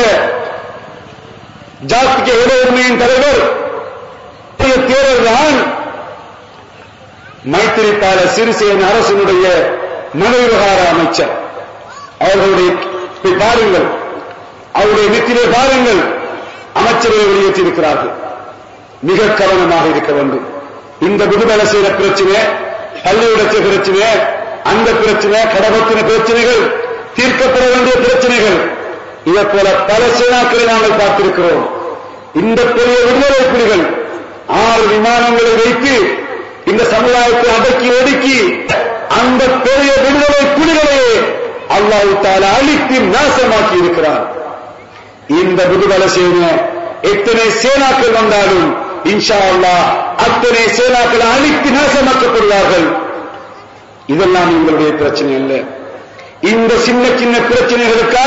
ஜாத்திக இட உரிமையின் தலைவர் தேர்தல்தான் மைத்திரிபால சிறிசேன அரசினுடைய மன விவகார அமைச்சர் அவர்களுடைய போய் பாருங்கள் அவருடைய நெத்திலே பாருங்கள் அமைச்சரை வெளியேற்றிருக்கிறார்கள் மிக கவனமாக இருக்க வேண்டும் இந்த விடுதலை செய்த பிரச்சனை பள்ளியுடச்ச பிரச்சனை அந்த பிரச்சனை கடபத்தின பிரச்சனைகள் தீர்க்கப்பட வேண்டிய பிரச்சனைகள் இதை போல பல சேனாக்களை நாங்கள் பார்த்திருக்கிறோம் இந்த பெரிய விடுதலை புலிகள் ஆறு விமானங்களை வைத்து இந்த சமுதாயத்தை அடக்கி ஒடுக்கி அந்த பெரிய விடுதலை புலிகளையே அல்லாஹு தால அழித்து நாசமாக்கி இருக்கிறார் இந்த விடுதலை சேன எத்தனை சேனாக்கள் வந்தாலும் இன்ஷா அல்லாஹ் அத்தனை சேனாக்கள் அழித்து நாசமாக்கப்படுவார்கள் இதெல்லாம் எங்களுடைய பிரச்சனை அல்ல இந்த சின்ன சின்ன பிரச்சனைகளுக்காக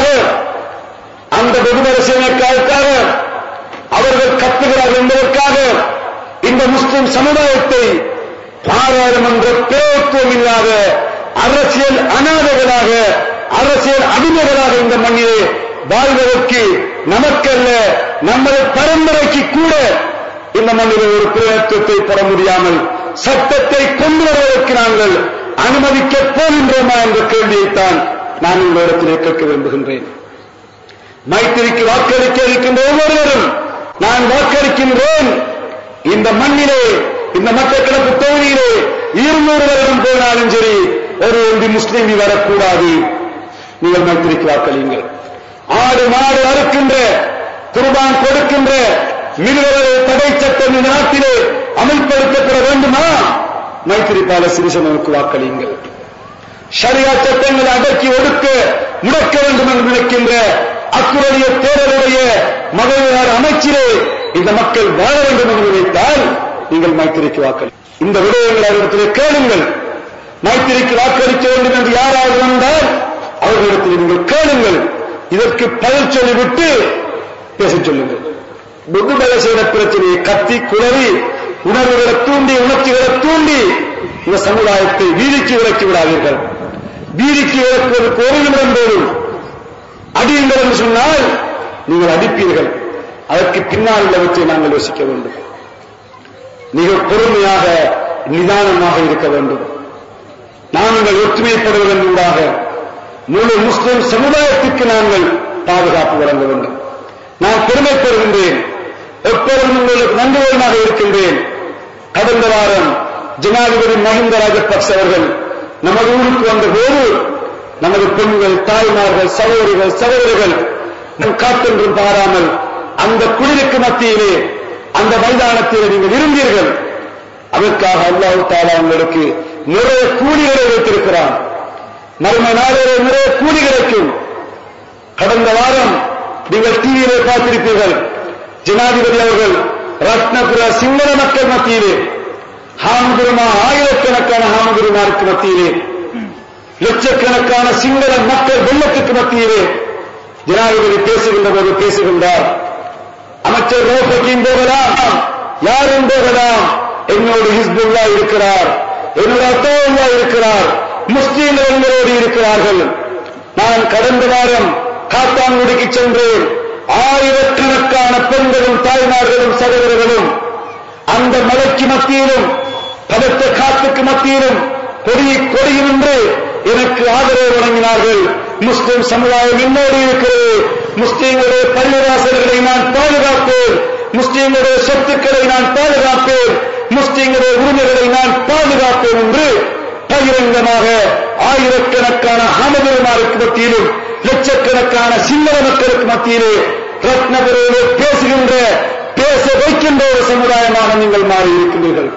அந்த விடுதலை சேனைக்காக அவர்கள் கத்துகிறார்கள் என்பதற்காக இந்த முஸ்லிம் சமுதாயத்தை பாராளுமன்ற பிரயோத்துவம் இல்லாத அரசியல் அனாதைகளாக அரசியல் அடிமைகளாக இந்த மண்ணிலே வாழ்வதற்கு நமக்கல்ல நமது பரம்பரைக்கு கூட இந்த மண்ணிலே ஒரு பிரயத்துவத்தை பெற முடியாமல் சட்டத்தை கொண்டு வருவதற்கு நாங்கள் அனுமதிக்கப் போகின்றோமா என்ற கேள்வியைத்தான் நான் இந்த இடத்திலே கேட்க விரும்புகின்றேன் மைத்திரிக்கு வாக்களிக்க இருக்கின்ற ஒவ்வொருவரும் நான் வாக்களிக்கின்றேன் இந்த மண்ணிலே இந்த மட்டக்களப்பு தொகுதியிலே இருநூறு வருடம் போனாலும் சரி ஒரு ஒன்று முஸ்லீம் வரக்கூடாது நீங்கள் மைத்திரிக்கு வாக்களியுங்கள் ஆடு மாடு அறுக்கின்ற குர்பான் கொடுக்கின்ற மிருகவரை தடை சட்டம் இந்த நாட்டிலே அமல்படுத்தப்பட வேண்டுமா மைத்திரிபால சிறிசனனுக்கு வாக்களியுங்கள் ஷரியா சட்டங்களை அடக்கி ஒடுக்க முடக்க வேண்டும் என்று நினைக்கின்ற அக்குடைய தேர்தலுடைய மகளிர் அமைச்சிலே இந்த மக்கள் வாழ வேண்டும் என்று நினைத்தால் நீங்கள் மைத்திரிக்கு வாக்களி இந்த விடயங்களை அவரிடத்திலே கேளுங்கள் மைத்திரிக்கு வாக்களிக்க வேண்டும் என்று யாராவது வந்தால் அவர்களிடத்தில் நீங்கள் கேளுங்கள் இதற்கு பதில் சொல்லிவிட்டு பேசச் சொல்லுங்கள் புகுபல செய்த பிரச்சனையை கத்தி குளறி உணர்வுகளை தூண்டி உணர்ச்சிகளை தூண்டி இந்த சமுதாயத்தை வீதிக்கு விலக்கி விடாதீர்கள் வீதிக்கு விளக்குவதற்கு ஒரு நிமிடம் போதும் அடியுங்கள் என்று சொன்னால் நீங்கள் அடிப்பீர்கள் அதற்கு பின்னால் உள்ளவற்றை நாங்கள் யோசிக்க வேண்டும் மிக பொறுமையாக நிதானமாக இருக்க வேண்டும் நாங்கள் ஒற்றுமைப்படுவதன் ஊடாக முழு முஸ்லிம் சமுதாயத்திற்கு நாங்கள் பாதுகாப்பு வழங்க வேண்டும் நான் பெருமைப்படுகின்றேன் எப்பொழுதும் உங்களுக்கு நன்றியுடனாக இருக்கின்றேன் கடந்த வாரம் ஜனாதிபதி மஹிந்த ராஜபக்ச அவர்கள் நமது ஊருக்கு வந்த போது நமது பெண்கள் தாய்மார்கள் சகோதரிகள் சகோதரிகள் நம் காத்தென்றும் பாராமல் அந்த குளிருக்கு மத்தியிலே அந்த மைதானத்திலே நீங்கள் இருந்தீர்கள் அதற்காக அல்லாஹு தாலா உங்களுக்கு நிறைய கூலிகளை வைத்திருக்கிறான் மறுமை நாளிலே நிறைய கூலி கிடைக்கும் கடந்த வாரம் நீங்கள் டிவியிலே பார்த்திருப்பீர்கள் ஜனாதிபதி அவர்கள் ரத்னபுர சிங்கள மக்கள் மத்தியிலே ஹாமுதுருமா ஆயிரக்கணக்கான ஹாமுதுருமாருக்கு மத்தியிலே லட்சக்கணக்கான சிங்கள மக்கள் வெள்ளத்துக்கு மத்தியிலே ஜனாதிபதி பேசுகின்ற போது பேசுகின்றார் அமைச்சர் ரோபக்கியும் போகலாம் யாரும் போகலாம் என்னோடு ஹிஸ்புல்லா இருக்கிறார் என்னோட அத்தோல்லா இருக்கிறார் முஸ்லீம்கள் எங்களோடு இருக்கிறார்கள் நான் கடந்த வாரம் காத்தாங்குடிக்கு சென்றேன் ஆயிரக்கணக்கான பெண்களும் தாய்மார்களும் சகோதரர்களும் அந்த மலைக்கு மத்தியிலும் பதத்த காத்துக்கு மத்தியிலும் கொடி கொடியும் என்று எனக்கு ஆதரவு வழங்கினார்கள் முஸ்லிம் சமுதாயம் என்னோடு இருக்கிறது முஸ்லீம்களுடைய பள்ளிவாசல்களை நான் பாதுகாப்பேன் முஸ்லீம்களுடைய சொத்துக்களை நான் பாதுகாப்பேன் முஸ்லீம்களுடைய உரிமைகளை நான் பாதுகாப்பேன் என்று பகிரங்கமாக ஆயிரக்கணக்கான ஹமதுமாருக்கு மத்தியிலும் லட்சக்கணக்கான சிங்கள மக்களுக்கு மத்தியிலே ரத்னபுரையிலே பேசுகின்ற பேச வைக்கின்ற ஒரு சமுதாயமாக நீங்கள் மாறி இருக்கின்றீர்கள்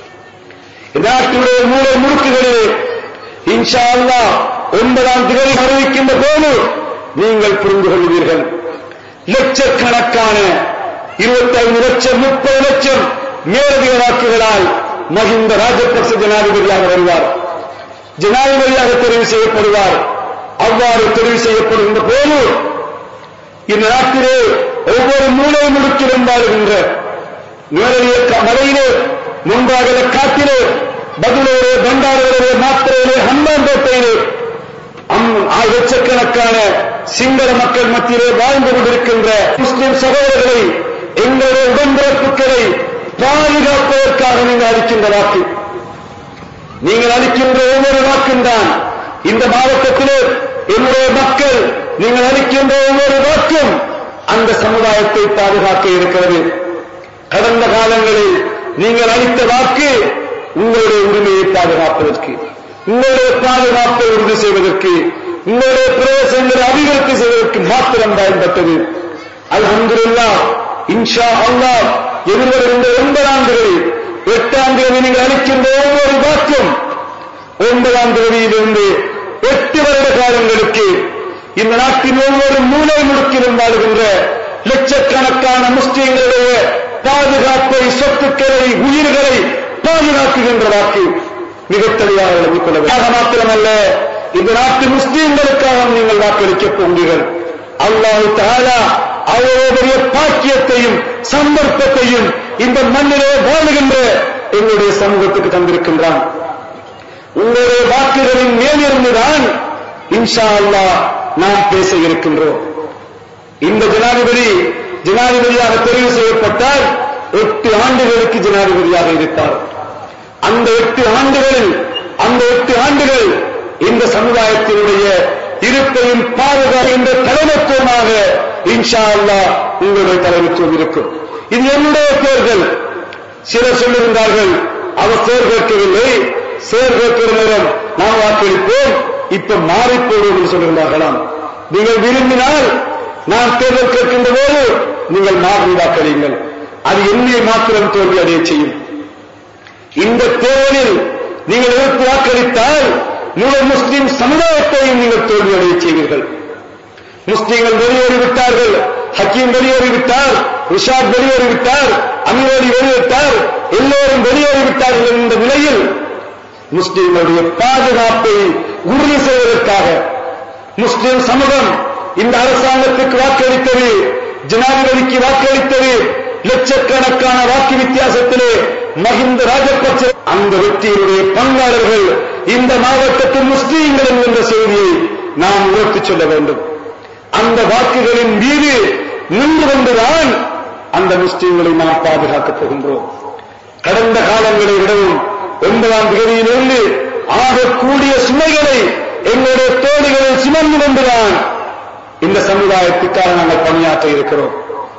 நாட்டுடைய மூலை முறுக்குகளிலே இன்ஷா அல்லா ஒன்பதாம் திகதி அறிவிக்கின்ற போது நீங்கள் புரிந்து கொள்வீர்கள் லட்சக்கணக்கான இருபத்தைந்து லட்சம் முப்பது லட்சம் மேலதிக வாக்குகளால் மகிந்த ராஜபக்ச ஜனாதிபதியாக வருவார் ஜனாதிபதியாக தெரிவு செய்யப்படுவார் அவ்வாறு தெரிவு செய்யப்படுகின்ற போது இந்த நாட்டிலே ஒவ்வொரு மூலை முடுக்கிலும் வாழ்கின்ற மேலைய மலையிலே முன்பாகல காட்டிலே பதிலோரே பண்டாரோரே மாத்திரையிலே ஹம்பாந்தோட்டையிலே லட்சக்கணக்கான சிங்கள மக்கள் மத்தியிலே வாழ்ந்து கொண்டிருக்கின்ற முஸ்லிம் சகோதரர்களை எங்களுடைய உடன்பிறப்புகளை பாதுகாப்பதற்காக நீங்கள் அளிக்கின்ற வாக்கு நீங்கள் அளிக்கின்ற ஒவ்வொரு வாக்கும் தான் இந்த மாவட்டத்திலே என்னுடைய மக்கள் நீங்கள் அளிக்கின்ற ஒவ்வொரு வாக்கும் அந்த சமுதாயத்தை பாதுகாக்க இருக்கிறது கடந்த காலங்களில் நீங்கள் அளித்த வாக்கு உங்களுடைய உரிமையை பாதுகாப்பதற்கு உங்களுடைய பாதுகாப்பை உறுதி செய்வதற்கு உங்களுடைய பிரவேசங்களை அபிவிருத்தி செய்வதற்கு மாத்திரம் பயன்பட்டது அல்ஹம்துலில்லா இன்ஷா அல்லாஹ் எதிர்வரும் இந்த ஒன்பது ஆண்டுகளில் எட்டு ஆண்டுகளில் நீங்கள் அளிக்கின்ற ஒவ்வொரு வாக்கும் ஒன்பதாம் தேதியிலிருந்து எட்டு வருட காலங்களுக்கு இந்த நாட்டின் ஒவ்வொரு மூலை முடுக்கிலும் வாழ்கின்ற லட்சக்கணக்கான முஸ்லிம்களுடைய பாதுகாப்பை சொத்துக்களை உயிர்களை பாதுகாக்குகின்ற வாக்கு மிக தெளிவாக விளங்கிக் கொள்ள வேண்டும் மாத்திரமல்ல இந்த நாட்டு முஸ்லீம்களுக்காக நீங்கள் வாக்களிக்கப் போகிறீர்கள் அல்லாஹு தாலா அவ்வளவு பெரிய பாக்கியத்தையும் சந்தர்ப்பத்தையும் இந்த மண்ணிலே வாழுகின்ற எங்களுடைய சமூகத்துக்கு தந்திருக்கின்றான் உங்களுடைய வாக்குகளின் மேலிருந்துதான் இன்ஷா அல்லாஹ் நாம் பேச இருக்கின்றோம் இந்த ஜனாதிபதி ஜனாதிபதியாக தெரிவு செய்யப்பட்டால் எட்டு ஆண்டுகளுக்கு ஜனாதிபதியாக இருப்பார் அந்த எட்டு ஆண்டுகளில் அந்த எட்டு ஆண்டுகள் இந்த சமுதாயத்தினுடைய இருப்பையும் பாதுகாக்கின்ற தலைமைத்துவமாக இன்ஷா அல்லாஹ் உங்களுடைய தலைமைத்துவம் இருக்கும் இது என்னுடைய தேர்தல் சிலர் சொல்லியிருந்தார்கள் அவர் தேர் கேட்கவில்லை சேர் கேட்கிற நேரம் நாம் வாக்களிப்போம் இப்ப மாறி போடுவோம் என்று சொல்லுகிறார்களாம் நீங்கள் விரும்பினால் நான் தேர்தல் கேட்கின்ற போது நீங்கள் மாறி வாக்களியுங்கள் அது என்னை மாத்திரம் தோல்வி அடைய செய்யும் இந்த தேர்தலில் நீங்கள் எதிர்த்து வாக்களித்தால் முழு முஸ்லிம் சமுதாயத்தையும் நீங்கள் தோல்வி அடைய செய்வீர்கள் முஸ்லீம்கள் வெளியேறிவிட்டார்கள் ஹக்கீம் வெளியேறிவிட்டார் ரிஷாத் வெளியேறிவிட்டார் அமீரலி வெளியிட்டார் எல்லோரும் வெளியேறிவிட்டார்கள் என்ற நிலையில் முஸ்லிம்களுடைய பாதுகாப்பை உறுதி செய்வதற்காக முஸ்லிம் சமூகம் இந்த அரசாங்கத்துக்கு வாக்களித்தது ஜனாதிபதிக்கு வாக்களித்தது லட்சக்கணக்கான வாக்கு வித்தியாசத்திலே மகிந்த ராஜபக்ச அந்த வெற்றியினுடைய பங்காளர்கள் இந்த மாவட்டத்தில் முஸ்லீம்கள் என்கின்ற செய்தியை நாம் உயர்த்திச் சொல்ல வேண்டும் அந்த வாக்குகளின் மீது நின்று கொண்டுதான் அந்த முஸ்லீம்களை நாம் பாதுகாக்கப் போகின்றோம் கடந்த காலங்களை விடவும் ஒன்பதாம் தேதியிலிருந்து ஆகக்கூடிய சுமைகளை எங்களுடைய தோழிகளில் சுமந்து கொண்டுதான் இந்த சமுதாயத்துக்காக நாங்கள் பணியாற்ற இருக்கிறோம்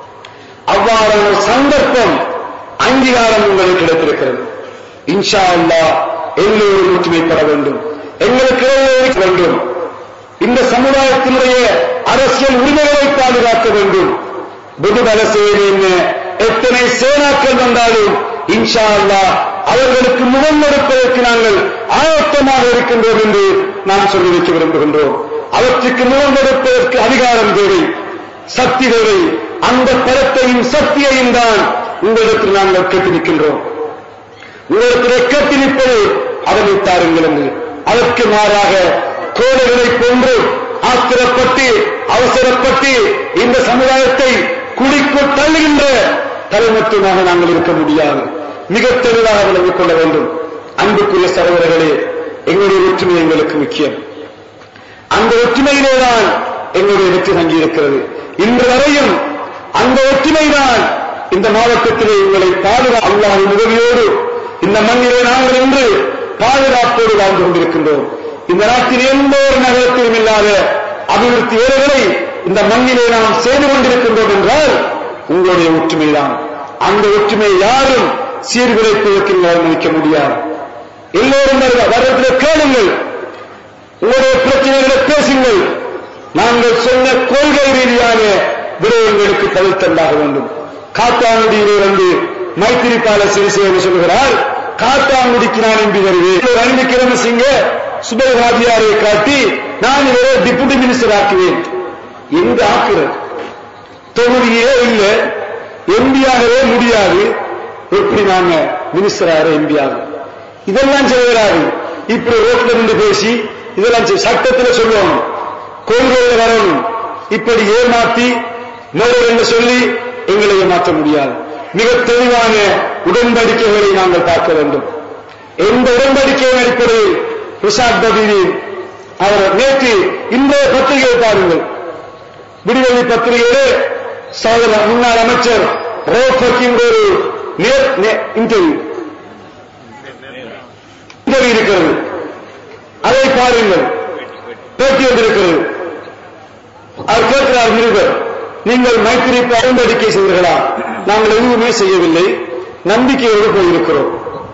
அவ்வாறான சந்தர்ப்பம் அங்கீகாரம் உங்களுக்கு கிடைத்திருக்கிறது இன்ஷா அல்லாஹ் எல்லோரும் ஒற்றுமைப்பட வேண்டும் எங்களுக்கு இடையே இருக்க வேண்டும் இந்த சமுதாயத்தினுடைய அரசியல் உரிமைகளை பாதுகாக்க வேண்டும் விடுதலை செய்ய எத்தனை சேனாக்கள் வந்தாலும் இன்ஷா அல்லாஹ் அவர்களுக்கு முகம் கொடுப்பதற்கு நாங்கள் ஆயத்தமாக இருக்கின்றோம் என்று நாம் சொல்லி வைக்க விரும்புகின்றோம் அவற்றுக்கு முகம் கொடுப்பதற்கு அதிகாரம் தேவை சக்தி தேவை அந்த பலத்தையும் சக்தியையும் தான் உங்களுக்கு நாங்கள் கேட்டிருக்கின்றோம் உங்களுக்கு கேட்டிருப்பது அதனை தாருங்கள் என்று அதற்கு மாறாக கோழைகளை போன்று ஆத்திரப்பட்டு அவசரப்பட்டு இந்த சமுதாயத்தை குடிக்குள் தள்ளுகின்ற தலைமத்துவமாக நாங்கள் இருக்க முடியாது மிக தெளிவாக விளங்கிக் கொள்ள வேண்டும் அன்புக்குரிய சகோதரர்களே எங்களுடைய ஒற்றுமை எங்களுக்கு முக்கியம் அந்த ஒற்றுமையிலேதான் எங்களுடைய வெற்றி தங்கியிருக்கிறது இன்று வரையும் அந்த ஒற்றுமைதான் இந்த மாவட்டத்திலே உங்களை பாதுகா அல்லாஹின் உதவியோடு இந்த மண்ணிலே நாங்கள் இன்று பாதுகாப்போடு வாழ்ந்து கொண்டிருக்கின்றோம் இந்த நாட்டில் எந்த ஒரு நகரத்திலும் இல்லாத அபிவிருத்தி வேலைகளை இந்த மண்ணிலே நாம் செய்து கொண்டிருக்கின்றோம் என்றால் உங்களுடைய ஒற்றுமைதான் அந்த ஒற்றுமையை யாரும் சீர்குலைப்பதற்கு அனுமதிக்க முடியாது எல்லோரும் வரத்தில் கேளுங்கள் உங்களுடைய பிரச்சனைகளை பேசுங்கள் நாங்கள் சொன்ன கொள்கை ரீதியான விடயங்களுக்கு பதில் தந்தாக வேண்டும் காத்தாங்குடியிலே வந்து மைத்திரிபால சிறிசேன சொல்கிறார் காத்தாங்குடிக்கு நான் எம்பி வருவேன் அன்பு கிரமசிங்க சுபகாதியாரை காட்டி நான் இவரை டிப்யூட்டி மினிஸ்டர் ஆக்குவேன் எங்க ஆக்குறது தொகுதியே இல்லை எம்பியாகவே முடியாது எப்படி நாங்க மினிஸ்டர் ஆகிற எம்பி ஆகும் இதெல்லாம் செய்கிறாரு இப்படி ரோட்ல நின்று பேசி இதெல்லாம் செய்~ சட்டத்துல சொல்லுவாங்க கொள்கையில வரணும் இப்படி ஏமாத்தி நேரம் சொல்லி எங்களை ஏமாற்ற முடியாது மிக தெளிவான உடன்படிக்கைகளை நாங்கள் பார்க்க வேண்டும் எந்த உடன்படிக்கையின் அடிப்படையில் ரிஷாத் பதீரி அவர் நேற்று இன்றைய பத்திரிகை பாருங்கள் விடுதலை பத்திரிகையிலே சகோதர முன்னாள் அமைச்சர் ரோஃபக்கின் ஒரு நேர் இன்டர்வியூ இன்டர்வியூ இருக்கிறது அதை பாருங்கள் பேட்டி வந்திருக்கிறது அவர் கேட்கிறார் நிருபர் நீங்கள் மைத்திரி பரிந்தடிக்கை செய்தீர்களா நாங்கள் எதுவுமே செய்யவில்லை நம்பிக்கையோடு போயிருக்கிறோம்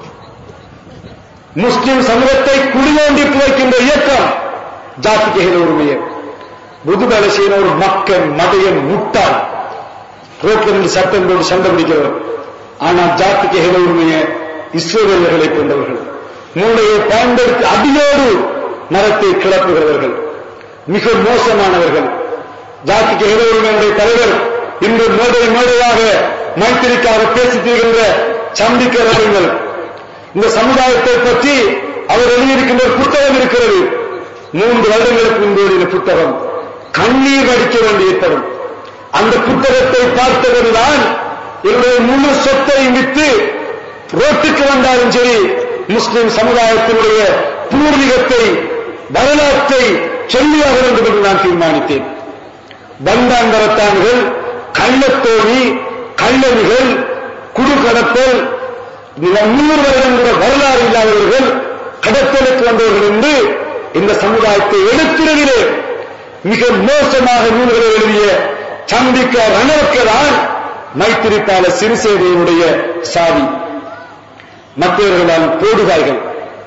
முஸ்லிம் சமூகத்தை குடியோண்டி புதைக்கின்ற இயக்கம் ஜாத்திகைகள் உரிமையை புதுபலசீன ஒரு மக்கள் மடையன் முட்டாள் ரோட்ல இருந்து சட்டம் போட்டு சண்டை பிடிக்கிறவர் ஆனால் ஜாத்திகைகள் உரிமையை இஸ்ரோவேலர்களை கொண்டவர்கள் மூளையை பயன்படுத்தி அடியோடு மரத்தை கிளப்புகிறவர்கள் மிக மோசமானவர்கள் ஜாத்திக்கு உரிமையுடைய தலைவர் இன்று மேடை மேடையாக மைத்திரிக்காக பேசி தீர்கின்ற சந்திக்கிறவர்கள் இந்த சமுதாயத்தை பற்றி அவர் எழுதியிருக்கின்ற ஒரு புத்தகம் இருக்கிறது மூன்று வருடங்களுக்கு முன்பு இந்த புத்தகம் கண்ணீர் வடிக்க வேண்டி ஏற்படும் அந்த புத்தகத்தை பார்த்தவர்தான் என்னுடைய முழு சொத்தை விட்டு ரோட்டுக்கு வந்தாலும் சரி முஸ்லிம் சமுதாயத்தினுடைய பூர்வீகத்தை வரலாற்றை சொல்லியாக வேண்டும் என்று நான் தீர்மானித்தேன் பந்தாந்தரத்தான்கள் கள்ளத்தோழி கள்ளவிகள் குடுகடத்தல் நூறு வருடங்கிற வரலாறு இல்லாதவர்கள் கடத்தலுக்கு வந்தவர்கள் என்று இந்த சமுதாயத்தை எடுக்கிறதிலே மிக மோசமாக நூல்களை எழுதிய சந்திக்க ரணவக்கதான் மைத்திரிப்பால சிறிசேனையினுடைய சாவி மற்றவர்களால் போடுகாய்கள்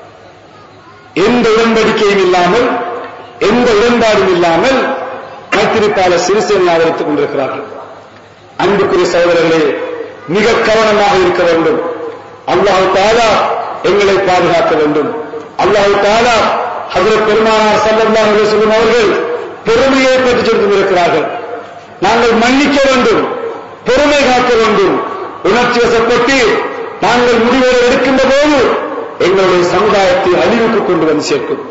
எந்த உடன்படிக்கையும் இல்லாமல் எந்த உடன்பாடும் இல்லாமல் மைத்திரிப்பால சிறிசேனை ஆதரித்துக் கொண்டிருக்கிறார்கள் அன்புக்குரிய சகோதரர்களே மிக கவனமாக இருக்க வேண்டும் அல்லாஹு தாலா எங்களை பாதுகாக்க வேண்டும் அல்லாஹு தாலா ஹசரத் பெருமானார் சல்லல்லாஹு அலைஹி வஸல்லம் அவர்கள் பொறுமையை பற்றி சொல்லியிருக்கிறார்கள் நாங்கள் மன்னிக்க வேண்டும் பொறுமை காக்க வேண்டும் உணர்ச்சி வசப்பட்டு நாங்கள் முடிவுகளை எடுக்கின்ற போது எங்களுடைய சமுதாயத்தை அழிவுக்கு கொண்டு வந்து சேர்க்கும்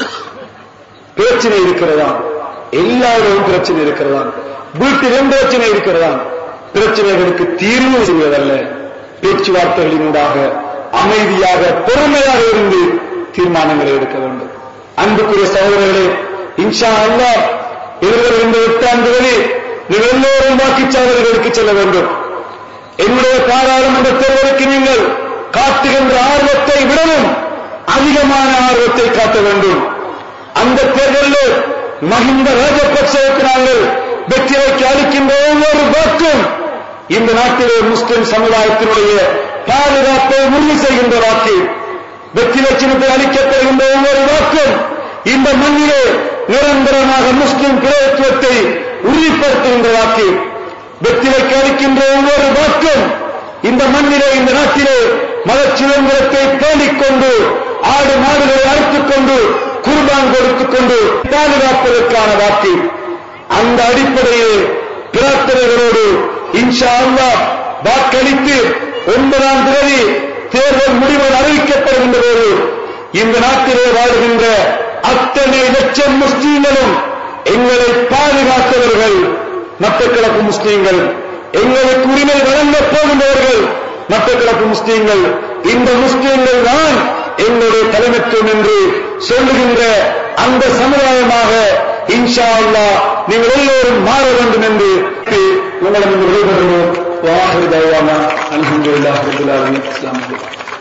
பிரச்சனை இருக்கிறதா எல்லாரும் பிரச்சனை இருக்கிறதா வீட்டிலும் பிரச்சனை இருக்கிறதா பிரச்சனைகளுக்கு தீர்வு செய்வதல்ல பேச்சுவார்த்தைகளினூடாக அமைதியாக பொறுமையாக இருந்து தீர்மானங்களை எடுக்க வேண்டும் அன்புக்குரிய சகோதரர்களே இன்ஷா அல்லா இருவர் இந்த எட்டாண்டுகளில் நீங்கள் எல்லோரும் வாக்குச்சாவடிகளுக்கு செல்ல வேண்டும் என்னுடைய பாராளுமன்ற தேர்தலுக்கு நீங்கள் காட்டுகின்ற ஆர்வத்தை விடவும் அதிகமான ஆர்வத்தை காட்ட வேண்டும் அந்த தேர்தலில் மஹிந்த ராஜபக்சவுக்கு நாங்கள் வெற்றி வைக்க அளிக்கின்ற ஒவ்வொரு வாக்கும் இந்த நாட்டிலே முஸ்லிம் சமுதாயத்தினுடைய பாதுகாப்பை உறுதி செய்கின்ற வாக்கு வெற்றி லட்சணத்தை அளிக்கப்படுகின்ற ஒவ்வொரு வாக்கும் இந்த மண்ணிலே நிரந்தரமாக முஸ்லிம் பிரதத்துவத்தை உறுதிப்படுத்துகின்ற வாக்கு வெற்றி வைக்க அளிக்கின்ற ஒவ்வொரு வாக்கும் இந்த மண்ணிலே இந்த நாட்டிலே மத சுதந்திரத்தை தேடிக்கொண்டு ஆடு மாடுகளை அறுத்துக் கொண்டு குர்பான் கொடுத்துக் கொண்டு பாதுகாப்பதற்கான வாக்கு அந்த அடிப்படையில் பிரார்த்தனைகளோடு இன்ஷா அல்லா வாக்களித்து ஒன்பதாம் தேதி தேர்தல் முடிவுகள் அறிவிக்கப்படுகின்ற போது இந்த நாட்டிலே வாழ்கின்ற அத்தனை லட்சம் முஸ்லீம்களும் எங்களை பாதுகாத்தவர்கள் மட்டக்கிழக்கு முஸ்லீம்கள் எங்களுக்கு உரிமை வழங்கப் போகின்றவர்கள் மட்டக்கிழக்கு முஸ்லீம்கள் இந்த முஸ்லீம்கள் தான் எங்களுடைய தலைமைத்துவம் என்று சொல்லுகின்ற அந்த சமுதாயமாக இன்ஷா அல்லா நீங்கள் எல்லோரும் மாற வேண்டும் என்று உங்களிடம் விடைபெறுவோம் வாஹிர் தவானா அல்ஹம்துலில்லாஹி ரப்பில் ஆலமீன் அஸ்ஸலாமு அலைக்கும்